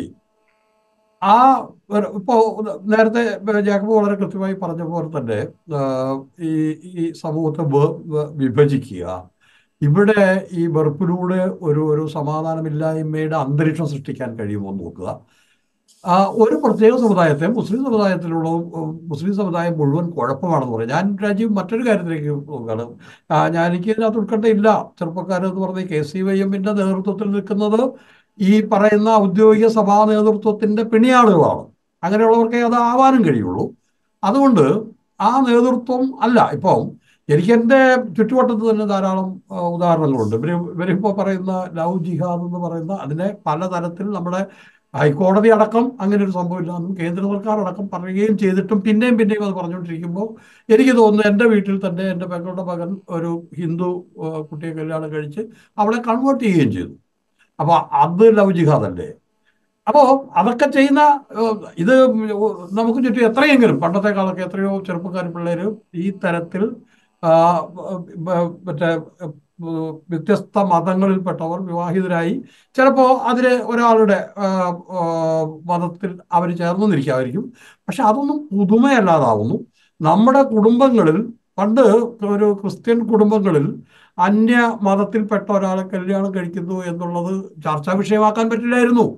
ആ ഒരു- ഇപ്പോ നേരത്തെ ജാക്കബ് വളരെ കൃത്യമായി പറഞ്ഞ പോലെ തന്നെ ആ, ഈ ഈ സമൂഹത്തെ വെ- വെ- വിഭജിക്കുക ഇവിടെ ഈ വെറുപ്പിലൂടെ ഒരു ഒരു സമാധാനമില്ലായ്മയുടെ അന്തരീക്ഷം സൃഷ്ടിക്കാൻ കഴിയുമോ എന്ന് നോക്കുക ആ, ഒരു പ്രത്യേക സമുദായത്തെ മുസ്ലിം സമുദായത്തിലുള്ള ഉം, മുസ്ലിം സമുദായം മുഴുവൻ കുഴപ്പമാണെന്ന് പറയും ഞാൻ രാജ്യം മറ്റൊരു കാര്യത്തിലേക്ക് നോക്കുകയാണ് ആ, ഞാൻ എനിക്ക് ഇതിനകത്ത് ഉത്കണ്ഠയില്ല ചെറുപ്പക്കാരെന്ന് പറഞ്ഞ കെ സി വൈ എമ്മിന്റെ നേതൃത്വത്തിൽ നിൽക്കുന്നത് ഈ പറയുന്ന ഔദ്യോഗിക സഭാ നേതൃത്വത്തിന്റെ പിണിയാളുകളാണ് അങ്ങനെയുള്ളവർക്കേ അത് ആവാനും കഴിയുള്ളൂ അതുകൊണ്ട് ആ നേതൃത്വം അല്ല ഇപ്പം എനിക്ക് എൻ്റെ ചുറ്റുവട്ടത്ത് തന്നെ ധാരാളം ആ, ഉദാഹരണങ്ങളുണ്ട് ഇവര് ഇവരിപ്പോൾ പറയുന്ന ലവ് ജിഹാദ് എന്ന് പറയുന്ന അതിനെ പലതരത്തിൽ നമ്മുടെ ഹൈക്കോടതി അടക്കം അങ്ങനെ ഒരു സംഭവമില്ല എന്നും കേന്ദ്ര സർക്കാർ അടക്കം പറയുകയും ചെയ്തിട്ടും പിന്നെയും പിന്നെയും അത് പറഞ്ഞുകൊണ്ടിരിക്കുമ്പോൾ എനിക്ക് തോന്നുന്നു എൻ്റെ വീട്ടിൽ തന്നെ എൻ്റെ പെങ്ങളുടെ മകൻ ഒരു ഹിന്ദു ആ, കുട്ടിയെ കല്യാണം കഴിച്ച് അവളെ കൺവേർട്ട് ചെയ്യുകയും ചെയ്തു അപ്പൊ അത് ലവ് ജിഹാദല്ലേ അപ്പോ അതൊക്കെ ചെയ്യുന്ന ഏഹ്, ഇത് നമുക്ക് ചുറ്റും എത്രയെങ്കിലും പണ്ടത്തെക്കാളൊക്കെ എത്രയോ ചെറുപ്പക്കാർ പിള്ളേർ ഈ തരത്തിൽ ആ, ബ- മറ്റേ ഏഹ്, വ്യത്യസ്ത മതങ്ങളിൽപ്പെട്ടവർ വിവാഹിതരായി ചിലപ്പോൾ അതിൽ ഒരാളുടെ ആ, ആ, മതത്തിൽ അവർ ചേർന്നിരിക്കാമായിരിക്കും പക്ഷെ അതൊന്നും പുതുമയല്ലാതാവുന്നു നമ്മുടെ കുടുംബങ്ങളിൽ പണ്ട് ഒരു ക്രിസ്ത്യൻ കുടുംബങ്ങളിൽ അന്യ മതത്തിൽപ്പെട്ട ഒരാളെ കല്യാണം കഴിക്കുന്നു എന്നുള്ളത് ചർച്ചാ വിഷയമാക്കാൻ പറ്റില്ലായിരുന്നു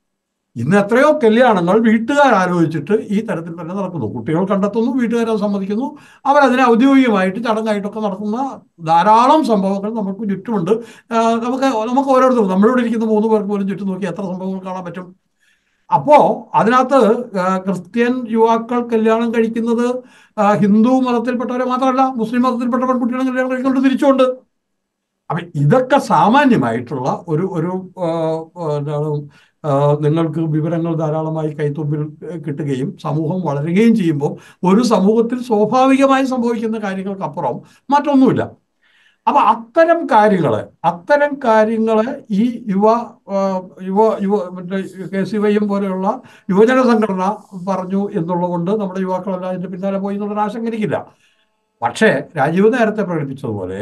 ഇന്ന് എത്രയോ കല്യാണങ്ങൾ വീട്ടുകാർ ആലോചിച്ചിട്ട് ഈ തരത്തിൽ തന്നെ നടക്കുന്നു കുട്ടികൾ കണ്ടെത്തുന്നു വീട്ടുകാർ അത് സമ്മതിക്കുന്നു അവരതിനെ ഔദ്യോഗികമായിട്ട് ചടങ്ങായിട്ടൊക്കെ നടത്തുന്ന ധാരാളം സംഭവങ്ങൾ നമുക്ക് ചുറ്റുമുണ്ട് ആ, നമുക്ക് നമുക്ക് ഓരോരുത്തർക്കും നമ്മളിവിടെ ഇരിക്കുന്ന മൂന്ന് പേർക്ക് പോലും ചുറ്റും നോക്കി എത്ര സംഭവങ്ങൾ കാണാൻ പറ്റും അപ്പോ അതിനകത്ത് ആ, ക്രിസ്ത്യൻ യുവാക്കൾ കല്യാണം കഴിക്കുന്നത് ആ, ഹിന്ദു മതത്തിൽപ്പെട്ടവരെ മാത്രമല്ല മുസ്ലിം മതത്തിൽപ്പെട്ട പെൺകുട്ടികളും കല്യാണം കഴിക്കുന്നുണ്ട് തിരിച്ചുകൊണ്ട് അപ്പൊ ഇതൊക്കെ സാമാന്യമായിട്ടുള്ള ഒരു ഒരു ആ, ആ, എന്താണ് ആ, നിങ്ങൾക്ക് വിവരങ്ങൾ ധാരാളമായി കൈത്തുമ്പിൽ ഏഹ്, കിട്ടുകയും സമൂഹം വളരുകയും ചെയ്യുമ്പോൾ ഒരു സമൂഹത്തിൽ സ്വാഭാവികമായി സംഭവിക്കുന്ന കാര്യങ്ങൾക്കപ്പുറം മറ്റൊന്നുമില്ല അപ്പൊ അത്തരം കാര്യങ്ങളെ അത്തരം കാര്യങ്ങളെ ഈ യുവ ആ, യുവ യുവ മറ്റേ കെ സി വൈ എം പോലെയുള്ള യുവജന സംഘടന പറഞ്ഞു എന്നുള്ളതുകൊണ്ട് നമ്മുടെ യുവാക്കളെല്ലാം അതിന്റെ പിന്നാലെ പോയി എന്നുള്ളൊരു ആശങ്ക എനിക്കില്ല പക്ഷേ രാജീവ് നേരത്തെ പ്രകടിപ്പിച്ചതുപോലെ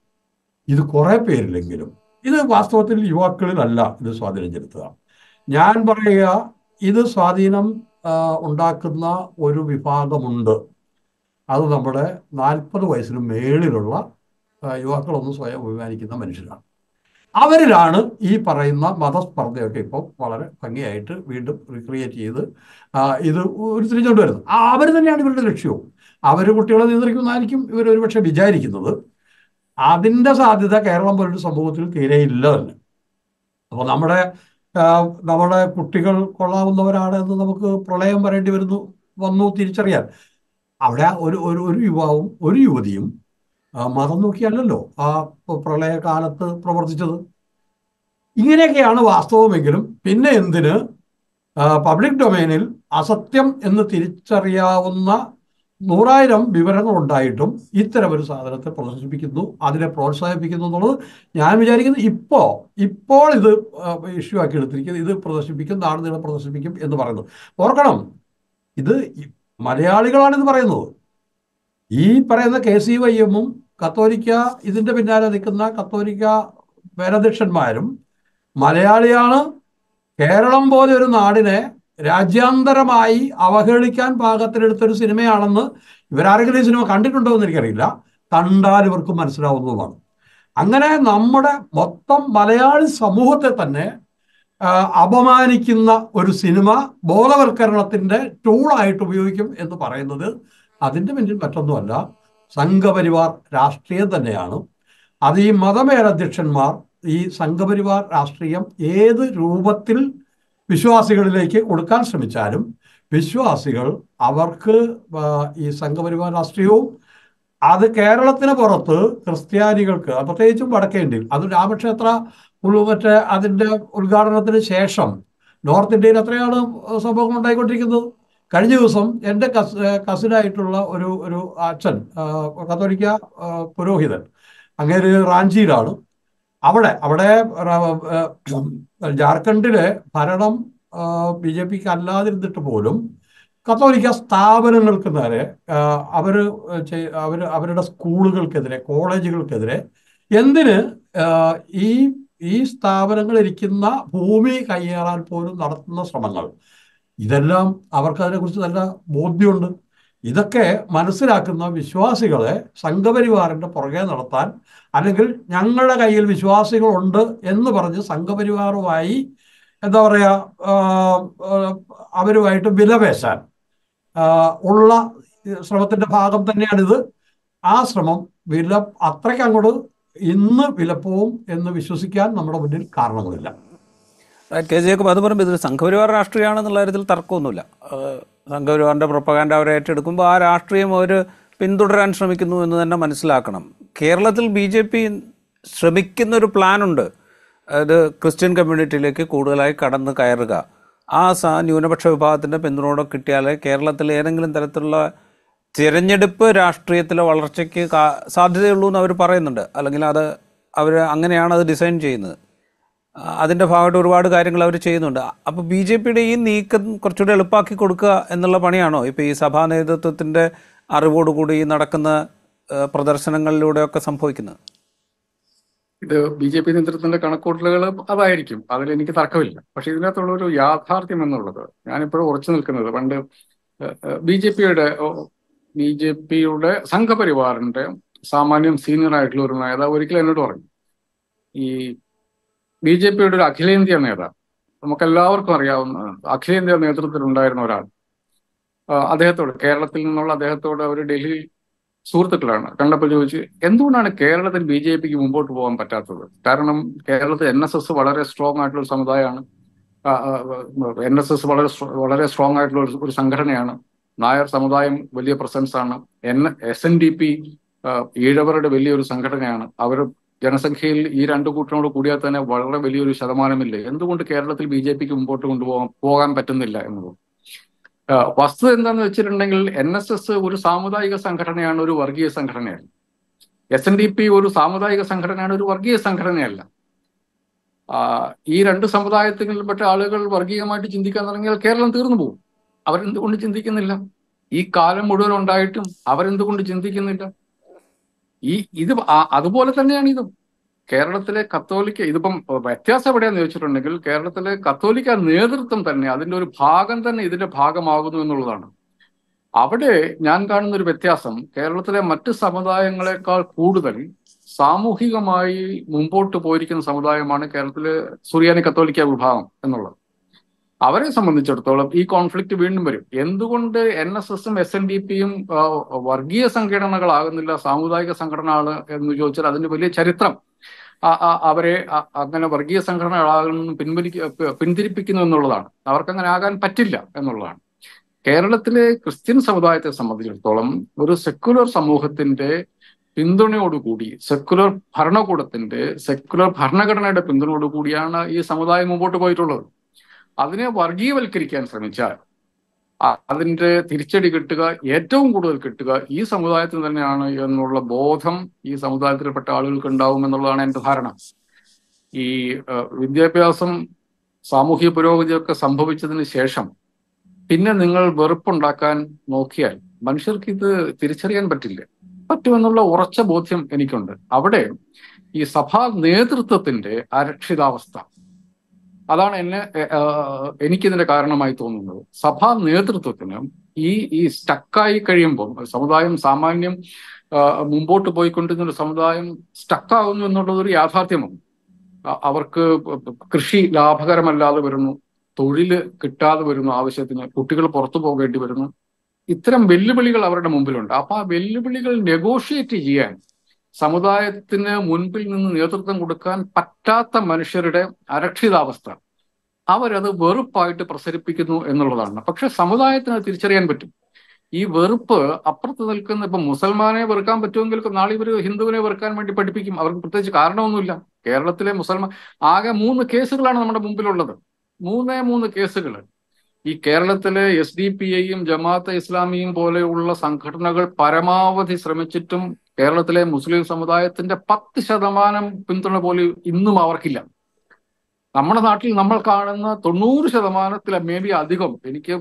ഇത് കുറെ പേരിലെങ്കിലും ഇത് വാസ്തവത്തിൽ യുവാക്കളിലല്ല ഇത് സ്വാധീനം ചെലുത്തുക ഞാൻ പറയുക ഇത് സ്വാധീനം ആ, ഉണ്ടാക്കുന്ന ഒരു വിഭാഗമുണ്ട് അത് നമ്മുടെ നാൽപ്പത് വയസ്സിന് മേളിലുള്ള ആ, യുവാക്കളൊന്നും സ്വയം അഭിമാനിക്കുന്ന മനുഷ്യരാണ് അവരിലാണ് ഈ പറയുന്ന മതസ്പർദ്ധയൊക്കെ ഇപ്പോൾ വളരെ ഭംഗിയായിട്ട് വീണ്ടും റീക്രിയേറ്റ് ചെയ്ത് ആ, ഇത് ഉരുത്തിരിഞ്ഞുകൊണ്ട് വരുന്നത് അവർ തന്നെയാണ് ഇവരുടെ ലക്ഷ്യവും അവർ കുട്ടികളെ നിയന്ത്രിക്കുന്നതായിരിക്കും ഇവർ ഒരുപക്ഷെ വിചാരിക്കുന്നത് അതിൻ്റെ സാധ്യത കേരളം പോലൊരു സമൂഹത്തിൽ തീരെയില്ല തന്നെ അപ്പോൾ നമ്മുടെ ആ, നമ്മുടെ കുട്ടികൾ കൊള്ളാവുന്നവരാണ് എന്ന് നമുക്ക് പ്രളയം വരേണ്ടി വരുന്നു വന്നു തിരിച്ചറിയാൻ അവിടെ ഒരു ഒരു ഒരു യുവാവും ഒരു യുവതിയും ആ, മതം നോക്കിയല്ലല്ലോ ആ പ്രളയകാലത്ത് പ്രവർത്തിച്ചത് ഇങ്ങനെയൊക്കെയാണ് വാസ്തവമെങ്കിലും പിന്നെ എന്തിന് പബ്ലിക് ഡൊമൈനിൽ അസത്യം എന്ന് തിരിച്ചറിയാവുന്ന നൂറായിരം വിവരങ്ങൾ ഉണ്ടായിട്ടും ഇത്തരം ഒരു സാധനത്തെ പ്രദർശിപ്പിക്കുന്നു അതിനെ പ്രോത്സാഹിപ്പിക്കുന്നു എന്നുള്ളത് ഞാൻ വിചാരിക്കുന്നത് ഇപ്പോ ഇപ്പോൾ ഇത് ഇഷ്യൂ ആക്കി എടുത്തിരിക്കുന്നത് ഇത് പ്രദർശിപ്പിക്കും നാളെ നീളം പ്രദർശിപ്പിക്കും എന്ന് പറയുന്നു ഓർക്കണം ഇത് ഈ മലയാളികളാണ് ഇത് പറയുന്നത് ഈ പറയുന്ന കെ സി വൈ എമ്മും കത്തോലിക്ക ഇതിന്റെ പിന്നാലെ നിൽക്കുന്ന കത്തോലിക്ക മേലധ്യക്ഷന്മാരും മലയാളിയാണ് കേരളം പോലെ ഒരു നാടിനെ രാജ്യാന്തരമായി അവഹേളിക്കാൻ പാകത്തിലെടുത്തൊരു സിനിമയാണെന്ന് ഇവരാരെങ്കിലും ഈ സിനിമ കണ്ടിട്ടുണ്ടോ എന്ന് എനിക്കറിയില്ല കണ്ടാൽ ഇവർക്ക് മനസ്സിലാവുന്നതുമാണ് അങ്ങനെ നമ്മുടെ മൊത്തം മലയാളി സമൂഹത്തെ തന്നെ ആ, അപമാനിക്കുന്ന ഒരു സിനിമ ബോധവൽക്കരണത്തിന്റെ ടൂളായിട്ട് ഉപയോഗിക്കും എന്ന് പറയുന്നത് അതിന്റെ പിന്നിൽ മറ്റൊന്നുമല്ല സംഘപരിവാർ രാഷ്ട്രീയം തന്നെയാണ് അത് ഈ മതമേലധ്യക്ഷന്മാർ ഈ സംഘപരിവാർ രാഷ്ട്രീയം ഏത് രൂപത്തിൽ വിശ്വാസികളിലേക്ക് കൊടുക്കാൻ ശ്രമിച്ചാലും വിശ്വാസികൾ അവർക്ക് ആ, ഈ സംഘപരിവാർ രാഷ്ട്രീയവും അത് കേരളത്തിന് പുറത്ത് ക്രിസ്ത്യാനികൾക്ക് അത് പ്രത്യേകിച്ചും വടക്കേ ഇന്ത്യയിൽ അത് രാമക്ഷേത്ര ഉൾ മറ്റേ അതിന്റെ ഉദ്ഘാടനത്തിന് ശേഷം നോർത്ത് ഇന്ത്യയിൽ എത്രയാണ് സംഭവങ്ങൾ ഉണ്ടായിക്കൊണ്ടിരിക്കുന്നത് കഴിഞ്ഞ ദിവസം എൻ്റെ കസ് കസിനായിട്ടുള്ള ഒരു ഒരു അച്ഛൻ ആ, കത്തോലിക്ക ആ, പുരോഹിതൻ അങ്ങേര് റാഞ്ചിയിലാണ് അവിടെ അവിടെ റ- ആ, ജാർഖണ്ഡിലെ ഭരണം ബി ജെ പിക്ക് അല്ലാതിരുന്നിട്ട് പോലും കത്തോലിക്ക സ്ഥാപനങ്ങൾക്ക് നേരെ ആ, അവര് ചെയ്- അവര് അവരുടെ സ്കൂളുകൾക്കെതിരെ കോളേജുകൾക്കെതിരെ എന്തിന് ആ, ഈ ഈ സ്ഥാപനങ്ങൾ ഇരിക്കുന്ന ഭൂമി കയ്യേറാൻ പോലും നടത്തുന്ന ശ്രമങ്ങൾ ഇതെല്ലാം അവർക്ക് അതിനെക്കുറിച്ച് നല്ല ബോധ്യമുണ്ട് ഇതൊക്കെ മനസ്സിലാക്കുന്ന വിശ്വാസികളെ സംഘപരിവാറിന്റെ പുറകെ നടത്താൻ അല്ലെങ്കിൽ ഞങ്ങളുടെ കയ്യിൽ വിശ്വാസികളുണ്ട് എന്ന് പറഞ്ഞ് സംഘപരിവാറുമായി എന്താ പറയാ ആ, ആ, അവരുമായിട്ട് വിലപേശാൻ ആ, ഉള്ള ശ്രമത്തിന്റെ ഭാഗം തന്നെയാണിത് ആ ശ്രമം വില അത്രയ്ക്ക് അങ്ങോട്ട് ഇന്ന് വിലപ്പോവും എന്ന് വിശ്വസിക്കാൻ നമ്മുടെ മുന്നിൽ കാരണങ്ങളില്ല റൈറ്റ് കെ ജേക്കബ് അത് പറയുമ്പോൾ ഇതൊരു സംഘപരിവാർ രാഷ്ട്രീയമാണെന്നുള്ള കാര്യത്തിൽ തർക്കമൊന്നുമില്ല ഏഹ് സംഘപരിവാറിൻ്റെ പ്രൊപ്പകാൻഡ അവർ ഏറ്റെടുക്കുമ്പോൾ ആ രാഷ്ട്രീയം അവർ പിന്തുടരാൻ ശ്രമിക്കുന്നു എന്ന് തന്നെ മനസ്സിലാക്കണം കേരളത്തിൽ ബി ജെ പി ശ്രമിക്കുന്ന ഒരു പ്ലാനുണ്ട് അത് ക്രിസ്ത്യൻ കമ്മ്യൂണിറ്റിയിലേക്ക് കൂടുതലായി കടന്ന് കയറുക ആ സ ന്യൂനപക്ഷ വിഭാഗത്തിൻ്റെ പിന്തുണയോടെ കിട്ടിയാലേ കേരളത്തിൽ ഏതെങ്കിലും തരത്തിലുള്ള തിരഞ്ഞെടുപ്പ് രാഷ്ട്രീയത്തിലെ വളർച്ചയ്ക്ക് കാ- സാധ്യതയുള്ളൂ എന്ന് അവർ പറയുന്നുണ്ട് അല്ലെങ്കിൽ അത് അവർ അങ്ങനെയാണ് അത് ഡിസൈൻ ചെയ്യുന്നത് ആ, അതിൻ്റെ ഭാഗമായിട്ട് ഒരുപാട് കാര്യങ്ങൾ അവർ ചെയ്യുന്നുണ്ട് അപ്പോൾ ബി ജെ പിയുടെ ഈ നീക്കം കുറച്ചുകൂടി എളുപ്പമാക്കി കൊടുക്കുക എന്നുള്ള പണിയാണോ ഇപ്പോൾ ഈ സഭാ നേതൃത്വത്തിൻ്റെ അറിവോടുകൂടി ഈ നടക്കുന്ന ആ, പ്രദർശനങ്ങളിലൂടെയൊക്കെ സംഭവിക്കുന്നത് ഇത് ബി ജെ പി നേതൃത്വത്തിന്റെ കണക്കൂട്ടലുകൾ അതായിരിക്കും അതിൽ എനിക്ക് തർക്കമില്ല പക്ഷെ ഇതിനകത്തുള്ള ഒരു യാഥാർത്ഥ്യം എന്നുള്ളത് ഞാനിപ്പോഴും ഉറച്ചു നിൽക്കുന്നത് പണ്ട് ബി ജെ പിയുടെ ബി ജെ പിയുടെ സംഘപരിവാറിന്റെ സാമാന്യം സീനിയർ ആയിട്ടുള്ള ഒരു നേതാവ് ഒരിക്കലും എന്നോട് പറഞ്ഞു ഈ ബി ജെ പിയുടെ ഒരു അഖിലേന്ത്യാ നേതാവ് നമുക്കെല്ലാവർക്കും അറിയാവുന്ന അഖിലേന്ത്യാ നേതൃത്വത്തിൽ ഉണ്ടായിരുന്ന ഒരാൾ ആ, അദ്ദേഹത്തോട് കേരളത്തിൽ നിന്നുള്ള അദ്ദേഹത്തോട് അവർ ഡൽഹിയിൽ സുഹൃത്തുക്കളാണ് കണ്ടപ്പോൾ ചോദിച്ചു എന്തുകൊണ്ടാണ് കേരളത്തിൽ ബി ജെ പിക്ക് മുമ്പോട്ട് പോകാൻ പറ്റാത്തത് കാരണം കേരളത്തിൽ എൻ എസ് എസ് വളരെ സ്ട്രോങ് ആയിട്ടുള്ള ഒരു സമുദായമാണ് എൻ എസ് എസ് വളരെ strong- വളരെ സ്ട്രോങ് ആയിട്ടുള്ള ഒരു ഒരു സംഘടനയാണ് നായർ സമുദായം വലിയ പ്രസൻസ് ആണ് N S N D P ഈഴവരുടെ വലിയൊരു സംഘടനയാണ് അവർ ജനസംഖ്യയിൽ ഈ രണ്ടു കൂട്ടിനോട് കൂടിയാൽ തന്നെ വളരെ വലിയൊരു ശതമാനമില്ലേ എന്തുകൊണ്ട് കേരളത്തിൽ ബി ജെ പിക്ക് മുമ്പോട്ട് കൊണ്ടുപോകാൻ പോകാൻ പറ്റുന്നില്ല എന്നത് ആ, വസ്തുത എന്താന്ന് വെച്ചിട്ടുണ്ടെങ്കിൽ എൻ എസ് എസ് ഒരു സാമുദായിക സംഘടനയാണ് ഒരു വർഗീയ സംഘടനയല്ല എസ് എൻ ഡി പി ഒരു സാമുദായിക സംഘടനയാണ് ഒരു വർഗീയ സംഘടനയല്ല ആ, ഈ രണ്ട് സമുദായത്തിൽപ്പെട്ട ആളുകൾ വർഗീയമായിട്ട് ചിന്തിക്കാൻ തുടങ്ങിയാൽ കേരളം തീർന്നു പോകും അവരെന്തുകൊണ്ട് ചിന്തിക്കുന്നില്ല ഈ കാലം മുഴുവൻ ഉണ്ടായിട്ടും അവരെന്തുകൊണ്ട് ചിന്തിക്കുന്നില്ല ഈ ഇത് ആ- അതുപോലെ തന്നെയാണ് ഇതും കേരളത്തിലെ കത്തോലിക്ക ഇതിപ്പം വ്യത്യാസം എവിടെയാന്ന് ചോദിച്ചിട്ടുണ്ടെങ്കിൽ കേരളത്തിലെ കത്തോലിക്ക നേതൃത്വം തന്നെ അതിന്റെ ഒരു ഭാഗം തന്നെ ഇതിന്റെ ഭാഗമാകുന്നു എന്നുള്ളതാണ് അവിടെ ഞാൻ കാണുന്ന ഒരു വ്യത്യാസം കേരളത്തിലെ മറ്റ് സമുദായങ്ങളെക്കാൾ കൂടുതൽ സാമൂഹികമായി മുമ്പോട്ട് പോയിരിക്കുന്ന സമുദായമാണ് കേരളത്തിലെ സുറിയാനി കത്തോലിക്ക വിഭാഗം എന്നുള്ളത് അവരെ സംബന്ധിച്ചിടത്തോളം ഈ കോൺഫ്ലിക്റ്റ് വീണ്ടും വരും എന്തുകൊണ്ട് എൻ എസ് എസും എസ് എൻ ഡി പിയും വർഗീയ സംഘടനകളാകുന്നില്ല സാമുദായിക സംഘടനകൾ എന്ന് ചോദിച്ചാൽ അതിന്റെ വലിയ ചരിത്രം ആ- ആ- അവരെ അ- അങ്ങനെ വർഗീയ സംഘടനകളാകുന്നു പിൻവലിക്ക പ- പിന്തിരിപ്പിക്കുന്നു എന്നുള്ളതാണ് അവർക്ക് അങ്ങനെ ആകാൻ പറ്റില്ല എന്നുള്ളതാണ് കേരളത്തിലെ ക്രിസ്ത്യൻ സമുദായത്തെ സംബന്ധിച്ചിടത്തോളം ഒരു സെക്കുലർ സമൂഹത്തിന്റെ പിന്തുണയോടുകൂടി സെക്കുലർ ഭരണകൂടത്തിന്റെ സെക്കുലർ ഭരണഘടനയുടെ പിന്തുണയോടുകൂടിയാണ് ഈ സമുദായം മുമ്പോട്ട് പോയിട്ടുള്ളത് അതിനെ വർഗീയവൽക്കരിക്കാൻ ശ്രമിച്ചാൽ അ- അതിന്റെ തിരിച്ചടി കിട്ടുക ഏറ്റവും കൂടുതൽ കിട്ടുക ഈ സമുദായത്തിന് തന്നെയാണ് എന്നുള്ള ബോധം ഈ സമുദായത്തിൽപ്പെട്ട ആളുകൾക്ക് ഉണ്ടാവും എന്നുള്ളതാണ് എന്റെ ധാരണ ഈ ഏഹ്, വിദ്യാഭ്യാസം സാമൂഹ്യ പുരോഗതിയൊക്കെ സംഭവിച്ചതിന് ശേഷം പിന്നെ നിങ്ങൾ വെറുപ്പുണ്ടാക്കാൻ നോക്കിയാൽ മനുഷ്യർക്ക് ഇത് തിരിച്ചറിയാൻ പറ്റില്ല പറ്റുമെന്നുള്ള ഉറച്ച ബോധ്യം എനിക്കുണ്ട് അവിടെ ഈ സഭാ നേതൃത്വത്തിന്റെ അരക്ഷിതാവസ്ഥ അതാണ് എന്നെ ഏഹ്, ആഹ്, എനിക്കിതിന്റെ കാരണമായി തോന്നുന്നത് സഭാ നേതൃത്വത്തിന് ഈ ഈ സ്റ്റക്കായി കഴിയുമ്പോൾ സമുദായം സാമാന്യം ആഹ്, മുമ്പോട്ട് പോയിക്കൊണ്ടിരുന്ന ഒരു സമുദായം സ്റ്റക്കാകുന്നു എന്നുള്ളത് ഒരു യാഥാർത്ഥ്യമാണ് അ- അവർക്ക് കൃഷി ലാഭകരമല്ലാതെ വരുന്നു തൊഴില് കിട്ടാതെ വരുന്നു ആവശ്യത്തിന് കുട്ടികൾ പുറത്തു പോകേണ്ടി വരുന്നു ഇത്തരം വെല്ലുവിളികൾ അവരുടെ മുമ്പിലുണ്ട് അപ്പൊ ആ വെല്ലുവിളികൾ നെഗോഷിയേറ്റ് ചെയ്യാൻ സമുദായത്തിന് മുൻപിൽ നിന്ന് നേതൃത്വം കൊടുക്കാൻ പറ്റാത്ത മനുഷ്യരുടെ അരക്ഷിതാവസ്ഥ അവരത് വെറുപ്പായിട്ട് പ്രസരിപ്പിക്കുന്നു എന്നുള്ളതാണ് പക്ഷെ സമുദായത്തിന് അത് തിരിച്ചറിയാൻ പറ്റും ഈ വെറുപ്പ് അപ്പുറത്ത് നിൽക്കുന്ന ഇപ്പൊ മുസൽമാനെ വെറുക്കാൻ പറ്റുമെങ്കിൽ നാളെ ഇവർ ഹിന്ദുവിനെ വെറുക്കാൻ വേണ്ടി പഠിപ്പിക്കും അവർക്ക് പ്രത്യേകിച്ച് കാരണമൊന്നുമില്ല കേരളത്തിലെ മുസൽമാൻ ആകെ മൂന്ന് കേസുകളാണ് നമ്മുടെ മുമ്പിലുള്ളത് മൂന്നേ മൂന്ന് കേസുകൾ ഈ കേരളത്തിലെ എസ് ഡി പി ഐയും ജമാഅത്തെ ഇസ്ലാമിയും പോലെയുള്ള സംഘടനകൾ പരമാവധി ശ്രമിച്ചിട്ടും കേരളത്തിലെ മുസ്ലിം സമുദായത്തിന്റെ പത്ത് ശതമാനം പിന്തുണ പോലും ഇന്നും അവർക്കില്ല നമ്മുടെ നാട്ടിൽ നമ്മൾ കാണുന്ന തൊണ്ണൂറ് ശതമാനത്തിൽ മേ ബി അധികം എനിക്ക്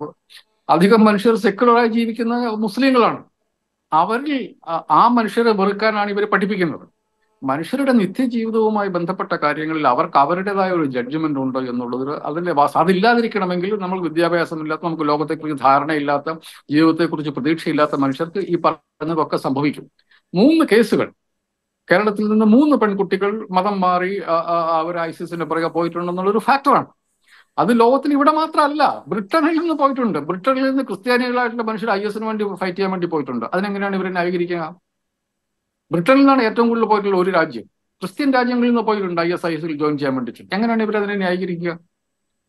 അധികം മനുഷ്യർ സെക്കുലറായി ജീവിക്കുന്ന മുസ്ലിങ്ങളാണ് അവരിൽ ആ- ആ മനുഷ്യരെ വെറുക്കാനാണ് ഇവർ പഠിപ്പിക്കുന്നത് മനുഷ്യരുടെ നിത്യജീവിതവുമായി ബന്ധപ്പെട്ട കാര്യങ്ങളിൽ അവർക്ക് അവരുടേതായ ഒരു ജഡ്ജ്മെന്റ് ഉണ്ട് എന്നുള്ളത് അതിന്റെ വാസ് അതില്ലാതിരിക്കണമെങ്കിൽ നമ്മൾ വിദ്യാഭ്യാസമില്ലാത്ത നമുക്ക് ലോകത്തെക്കുറിച്ച് ധാരണയില്ലാത്ത ജീവിതത്തെക്കുറിച്ച് പ്രതീക്ഷയില്ലാത്ത മനുഷ്യർക്ക് ഈ പറഞ്ഞതൊക്കെ സംഭവിക്കും മൂന്ന് കേസുകൾ കേരളത്തിൽ നിന്ന് മൂന്ന് പെൺകുട്ടികൾ മതം മാറി ആ, ആ, അവർ ഐസിസിന്റെ പുറകെ പോയിട്ടുണ്ടെന്നുള്ളൊരു ഫാക്ടറാണ് അത് ലോകത്തിൽ ഇവിടെ മാത്രമല്ല ബ്രിട്ടനിൽ നിന്ന് പോയിട്ടുണ്ട് ബ്രിട്ടനിൽ നിന്ന് ക്രിസ്ത്യാനികളായിട്ടുള്ള മനുഷ്യർ ഐ എസിന് വേണ്ടി ഫൈറ്റ് ചെയ്യാൻ വേണ്ടി പോയിട്ടുണ്ട് അതിനെങ്ങനെയാണ് ഇവരെ ന്യായീകരിക്കുക ബ്രിട്ടനിൽ നിന്നാണ് ഏറ്റവും കൂടുതൽ പോയിട്ടുള്ള ഒരു രാജ്യം ക്രിസ്ത്യൻ രാജ്യങ്ങളിൽ നിന്ന് പോയിട്ടുണ്ട് ഐ എസ് ഐ എസിൽ ജോയിൻ ചെയ്യാൻ വേണ്ടിയിട്ട് എങ്ങനെയാണ് ഇവർ അതിനെ ന്യായീകരിക്കുക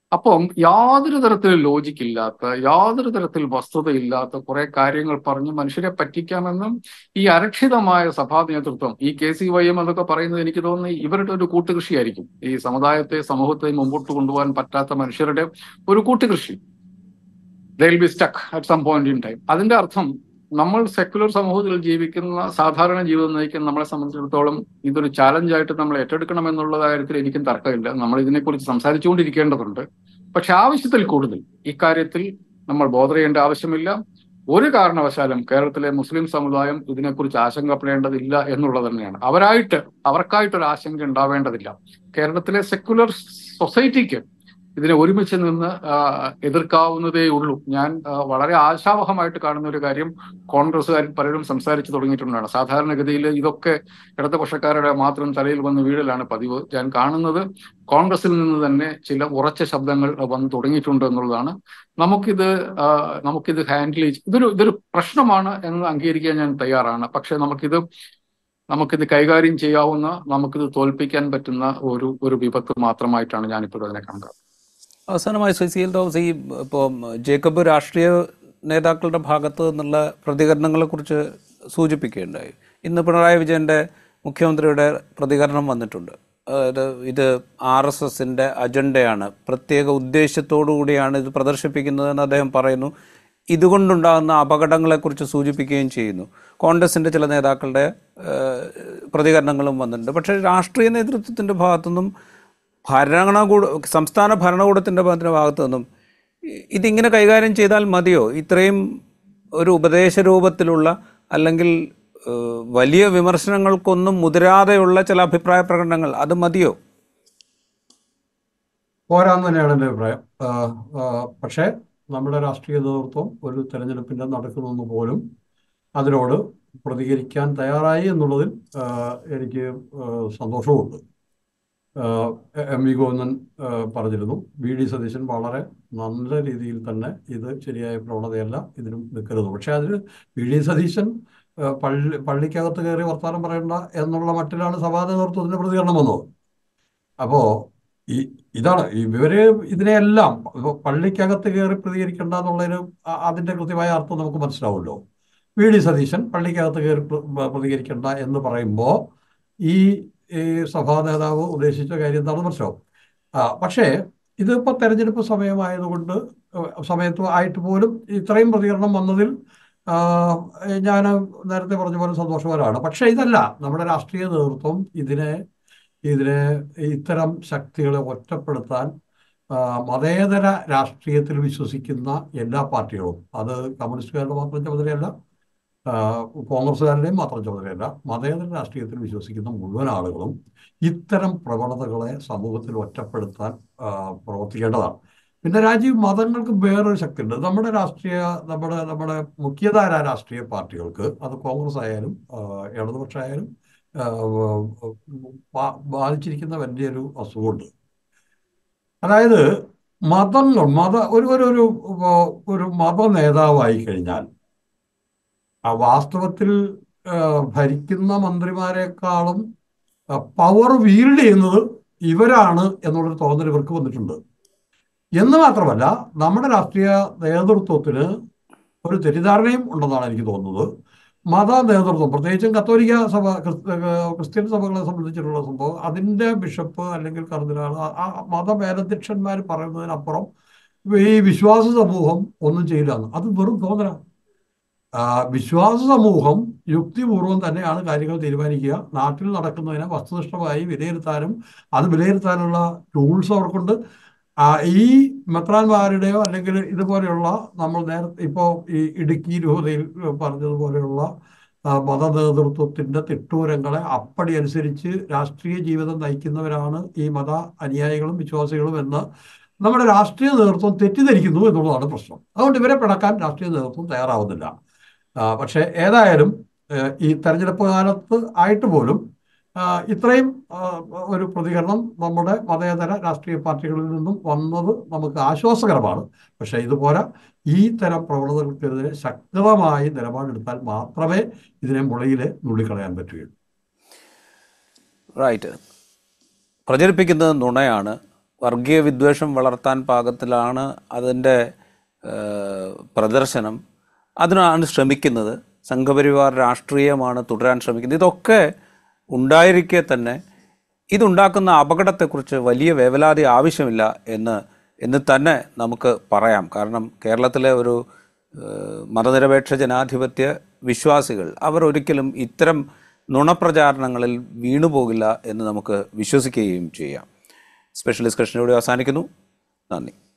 അപ്പം യാതൊരു തരത്തിൽ ലോജിക്ക് ഇല്ലാത്ത യാതൊരു തരത്തിൽ വസ്തുതയില്ലാത്ത കുറെ കാര്യങ്ങൾ പറഞ്ഞ് മനുഷ്യരെ പറ്റിക്കാമെന്നും ഈ അരക്ഷിതമായ സഭാ നേതൃത്വം ഈ കെ സി വൈ എം എന്നൊക്കെ പറയുന്നത് എനിക്ക് തോന്നുന്നു ഇവരുടെ ഒരു കൂട്ടുകൃഷിയായിരിക്കും ഈ സമുദായത്തെ സമൂഹത്തെ മുമ്പോട്ട് കൊണ്ടുപോകാൻ പറ്റാത്ത മനുഷ്യരുടെ ഒരു കൂട്ടുകൃഷി they be stuck at some point in time അതിന്റെ അർത്ഥം നമ്മൾ സെക്കുലർ സമൂഹത്തിൽ ജീവിക്കുന്ന സാധാരണ ജീവിതം നയിക്കുന്ന നമ്മളെ സംബന്ധിച്ചിടത്തോളം ഇതൊരു ചാലഞ്ചായിട്ട് നമ്മൾ ഏറ്റെടുക്കണം എന്നുള്ള കാര്യത്തിൽ എനിക്കും തർക്കമില്ല നമ്മൾ ഇതിനെക്കുറിച്ച് സംസാരിച്ചുകൊണ്ടിരിക്കേണ്ടതുണ്ട് പക്ഷെ ആവശ്യത്തിൽ കൂടുതൽ ഇക്കാര്യത്തിൽ നമ്മൾ ബോധർ ആവശ്യമില്ല ഒരു കാരണവശാലും കേരളത്തിലെ മുസ്ലിം സമുദായം ഇതിനെക്കുറിച്ച് ആശങ്കപ്പെടേണ്ടതില്ല എന്നുള്ളത് തന്നെയാണ് അവരായിട്ട് അവർക്കായിട്ടൊരു ആശങ്ക ഉണ്ടാവേണ്ടതില്ല കേരളത്തിലെ സെക്കുലർ സൊസൈറ്റിക്ക് ഇതിനെ ഒരുമിച്ച് നിന്ന് ആ, എതിർക്കാവുന്നതേ ഉള്ളൂ ഞാൻ ആ, വളരെ ആശാവഹമായിട്ട് കാണുന്ന ഒരു കാര്യം കോൺഗ്രസ്സുകാർ പലരും സംസാരിച്ചു തുടങ്ങിയിട്ടുണ്ടാണ് സാധാരണഗതിയിൽ ഇതൊക്കെ ഇടതുപക്ഷക്കാരുടെ മാത്രം തലയിൽ വന്ന് വീഴലാണ് പതിവ് ഞാൻ കാണുന്നത് കോൺഗ്രസിൽ നിന്ന് തന്നെ ചില ഉറച്ച ശബ്ദങ്ങൾ വന്ന് തുടങ്ങിയിട്ടുണ്ട് എന്നുള്ളതാണ് നമുക്കിത് ആ, നമുക്കിത് ഹാൻഡിൽ ചെയ്ത് ഇതൊരു ഇതൊരു പ്രശ്നമാണ് എന്ന് അംഗീകരിക്കാൻ ഞാൻ തയ്യാറാണ് പക്ഷെ നമുക്കിത് നമുക്കിത് കൈകാര്യം ചെയ്യാവുന്ന നമുക്കിത് തോൽപ്പിക്കാൻ പറ്റുന്ന ഒരു ഒരു വിപത്ത് മാത്രമായിട്ടാണ് ഞാനിപ്പോൾ അതിനെ കണ്ടത് അവസാനമായി സുശീൽ തോമസ് ഈ ഇപ്പോൾ ജേക്കബ് രാഷ്ട്രീയ നേതാക്കളുടെ ഭാഗത്ത് നിന്നുള്ള പ്രതികരണങ്ങളെക്കുറിച്ച് സൂചിപ്പിക്കുകയുണ്ടായി ഇന്ന് പിണറായി വിജയൻ്റെ മുഖ്യമന്ത്രിയുടെ പ്രതികരണം വന്നിട്ടുണ്ട് അതായത് ഇത് ആർ എസ് എസിൻ്റെ അജണ്ടയാണ് പ്രത്യേക ഉദ്ദേശത്തോടു കൂടിയാണ് ഇത് പ്രദർശിപ്പിക്കുന്നതെന്ന് അദ്ദേഹം പറയുന്നു ഇതുകൊണ്ടുണ്ടാകുന്ന അപകടങ്ങളെക്കുറിച്ച് സൂചിപ്പിക്കുകയും ചെയ്യുന്നു കോൺഗ്രസിൻ്റെ ചില നേതാക്കളുടെ ഏഹ്, പ്രതികരണങ്ങളും വന്നിട്ടുണ്ട് പക്ഷേ രാഷ്ട്രീയ നേതൃത്വത്തിൻ്റെ ഭാഗത്തുനിന്നും ഭരണകൂട സംസ്ഥാന ഭരണകൂടത്തിൻ്റെ ഭാഗത്തു നിന്നും ഇ- ഇതിങ്ങനെ കൈകാര്യം ചെയ്താൽ മതിയോ ഇത്രയും ഒരു ഉപദേശ രൂപത്തിലുള്ള അല്ലെങ്കിൽ ഏഹ്, വലിയ വിമർശനങ്ങൾക്കൊന്നും മുതിരാതെയുള്ള ചില അഭിപ്രായ പ്രകടനങ്ങൾ അത് മതിയോ പോരാന്ന് തന്നെയാണ് എൻ്റെ അഭിപ്രായം ആ, ആ, പക്ഷേ നമ്മുടെ രാഷ്ട്രീയ നേതൃത്വം ഒരു തെരഞ്ഞെടുപ്പിൻ്റെ നടക്കുന്നെന്ന് പോലും അതിനോട് പ്രതികരിക്കാൻ തയ്യാറായി എന്നുള്ളതിൽ ആ, എനിക്ക് ആ, സന്തോഷവുമുണ്ട് ആ, എം വി ഗോവിന്ദൻ ആ, പറഞ്ഞിരുന്നു വി ഡി സതീശൻ വളരെ നല്ല രീതിയിൽ തന്നെ ഇത് ശരിയായ പ്രവണതയല്ല ഇതിനും നിൽക്കരുത് പക്ഷേ അതിന് വി ഡി സതീശൻ ആ, പള്ളി പള്ളിക്കകത്ത് കയറി വർത്തമാനം പറയണ്ട എന്നുള്ള മട്ടിലാണ് സഭാ നേതൃത്വത്തിന്റെ പ്രതികരണം വന്നത് അപ്പോ ഈ ഇതാണ് ഈ ഇവര് ഇതിനെയെല്ലാം ഇപ്പൊ പള്ളിക്കകത്ത് കയറി പ്രതികരിക്കേണ്ട എന്നുള്ളതിന് അ- അതിന്റെ കൃത്യമായ അർത്ഥം നമുക്ക് മനസ്സിലാവുമല്ലോ വി ഡി സതീശൻ പള്ളിക്കകത്ത് കയറി പ്ര- പ്ര- പ്രതികരിക്കേണ്ട എന്ന് പറയുമ്പോൾ ഈ ഈ സഭാ നേതാവ് ഉദ്ദേശിച്ച കാര്യം എന്താണെന്ന് മനസ്സിലാവും ആ, പക്ഷേ ഇതിപ്പോൾ തെരഞ്ഞെടുപ്പ് സമയമായതുകൊണ്ട് ഏഹ്, സമയത്ത് ആയിട്ട് പോലും ഇത്രയും പ്രതികരണം വന്നതിൽ ഞാൻ നേരത്തെ പറഞ്ഞ പോലെ സന്തോഷവാനാണ് പക്ഷേ ഇതല്ല നമ്മുടെ രാഷ്ട്രീയ നേതൃത്വം ഇതിനെ ഇതിനെ ഇത്തരം ശക്തികളെ ഒറ്റപ്പെടുത്താൻ ആ, മതേതര രാഷ്ട്രീയത്തിൽ വിശ്വസിക്കുന്ന എല്ലാ പാർട്ടികളും അത് കമ്മ്യൂണിസ്റ്റുകാരുടെ മാത്രം ചുമതലയല്ല ആ, കോൺഗ്രസ്സുകാരുടെയും മാത്രം ചുമതലയല്ല മതേതര രാഷ്ട്രീയത്തിൽ വിശ്വസിക്കുന്ന മുഴുവൻ ആളുകളും ഇത്തരം പ്രവണതകളെ സമൂഹത്തിൽ ഒറ്റപ്പെടുത്താൻ ആ, പ്രവർത്തിക്കേണ്ടതാണ് പിന്നെ രാജീവ് മതങ്ങൾക്ക് വേറൊരു ശക്തിയുണ്ട് നമ്മുടെ രാഷ്ട്രീയ നമ്മുടെ നമ്മുടെ മുഖ്യധാര രാഷ്ട്രീയ പാർട്ടികൾക്ക് അത് കോൺഗ്രസ് ആയാലും ആ, ഇടതുപക്ഷമായാലും ആ, ബാ- ബാധിച്ചിരിക്കുന്ന വലിയൊരു അസുഖമുണ്ട് അതായത് മതങ്ങൾ മത ഒരു ഒരു ഒരു ഒരു മത നേതാവായി കഴിഞ്ഞാൽ ആ വാസ്തവത്തിൽ ആ, ഭരിക്കുന്ന മന്ത്രിമാരെക്കാളും പവർ വീൽഡ് ചെയ്യുന്നത് ഇവരാണ് എന്നുള്ളൊരു തോന്നൽ ഇവർക്ക് വന്നിട്ടുണ്ട് എന്ന് മാത്രമല്ല നമ്മുടെ രാഷ്ട്രീയ നേതൃത്വത്തിന് ഒരു തെറ്റിദ്ധാരണയും ഉണ്ടെന്നാണ് എനിക്ക് തോന്നുന്നത് മത നേതൃത്വം പ്രത്യേകിച്ചും കത്തോലിക്ക സഭ ക്രിസ്ത- ഏഹ് ക്രിസ്ത്യൻ സഭകളെ സംബന്ധിച്ചിട്ടുള്ള സംഭവം അതിൻ്റെ ബിഷപ്പ് അല്ലെങ്കിൽ കർദിനാൾ ആ ആ മതമേലധ്യക്ഷന്മാർ പറയുന്നതിനപ്പുറം ഈ വിശ്വാസ സമൂഹം ഒന്നും ചെയ്യില്ല എന്ന് അത് വെറും തോന്നലാണ് ആ, വിശ്വാസ സമൂഹം യുക്തിപൂർവം തന്നെയാണ് കാര്യങ്ങൾ തീരുമാനിക്കുക നാട്ടിൽ നടക്കുന്നതിനെ വസ്തുനിഷ്ഠമായി വിലയിരുത്താനും അത് വിലയിരുത്താനുള്ള ടൂൾസ് അവർക്കുണ്ട് ആ, ഈ മെത്രാന്മാരുടെയോ അല്ലെങ്കിൽ ഇതുപോലെയുള്ള നമ്മൾ നേരത്തെ ഇപ്പോൾ ഈ ഇടുക്കി രൂപതയിൽ പറഞ്ഞതുപോലെയുള്ള ആ, മത നേതൃത്വത്തിന്റെ തിട്ടൂരങ്ങളെ അപ്പടി അനുസരിച്ച് രാഷ്ട്രീയ ജീവിതം നയിക്കുന്നവരാണ് ഈ മത അനുയായികളും വിശ്വാസികളും എന്ന് നമ്മുടെ രാഷ്ട്രീയ നേതൃത്വം തെറ്റിദ്ധരിക്കുന്നു എന്നുള്ളതാണ് പ്രശ്നം അതുകൊണ്ട് ഇവരെ പിണക്കാൻ രാഷ്ട്രീയ നേതൃത്വം തയ്യാറാവുന്നില്ല ആ, പക്ഷേ ഏതായാലും ഏഹ്, ഈ തെരഞ്ഞെടുപ്പ് കാലത്ത് ആയിട്ട് പോലും ആ, ഇത്രയും ആ, ഒരു പ്രതികരണം നമ്മുടെ മതേതര രാഷ്ട്രീയ പാർട്ടികളിൽ നിന്നും വന്നത് നമുക്ക് ആശ്വാസകരമാണ് പക്ഷേ ഇതുപോലെ ഈ തരം പ്രവണതകൾക്കെതിരെ ശക്തമായി നിലപാടെടുത്താൽ മാത്രമേ ഇതിനെ മുളയിലെ നുള്ളിക്കളയാൻ പറ്റുകയുള്ളൂ റൈറ്റ് പ്രചരിപ്പിക്കുന്നത് നുണയാണ് വർഗീയ വിദ്വേഷം വളർത്താൻ പാകത്തിലാണ് അതിൻ്റെ ഏഹ്, പ്രദർശനം അതിനാണ് ശ്രമിക്കുന്നത് സംഘപരിവാർ രാഷ്ട്രീയമാണ് തുടരാൻ ശ്രമിക്കുന്നത് ഇതൊക്കെ ഉണ്ടായിരിക്കെ തന്നെ ഇതുണ്ടാക്കുന്ന അപകടത്തെക്കുറിച്ച് വലിയ വേവലാതി ആവശ്യമില്ല എന്ന് എന്ന് തന്നെ നമുക്ക് പറയാം കാരണം കേരളത്തിലെ ഒരു ഏഹ്, മതനിരപേക്ഷ ജനാധിപത്യ വിശ്വാസികൾ അവർ ഒരിക്കലും ഇത്തരം നുണപ്രചാരണങ്ങളിൽ വീണുപോകില്ല എന്ന് നമുക്ക് വിശ്വസിക്കുകയും ചെയ്യാം സ്പെഷ്യൽ ഡിസ്കഷൻ ഇവിടെ അവസാനിക്കുന്നു നന്ദി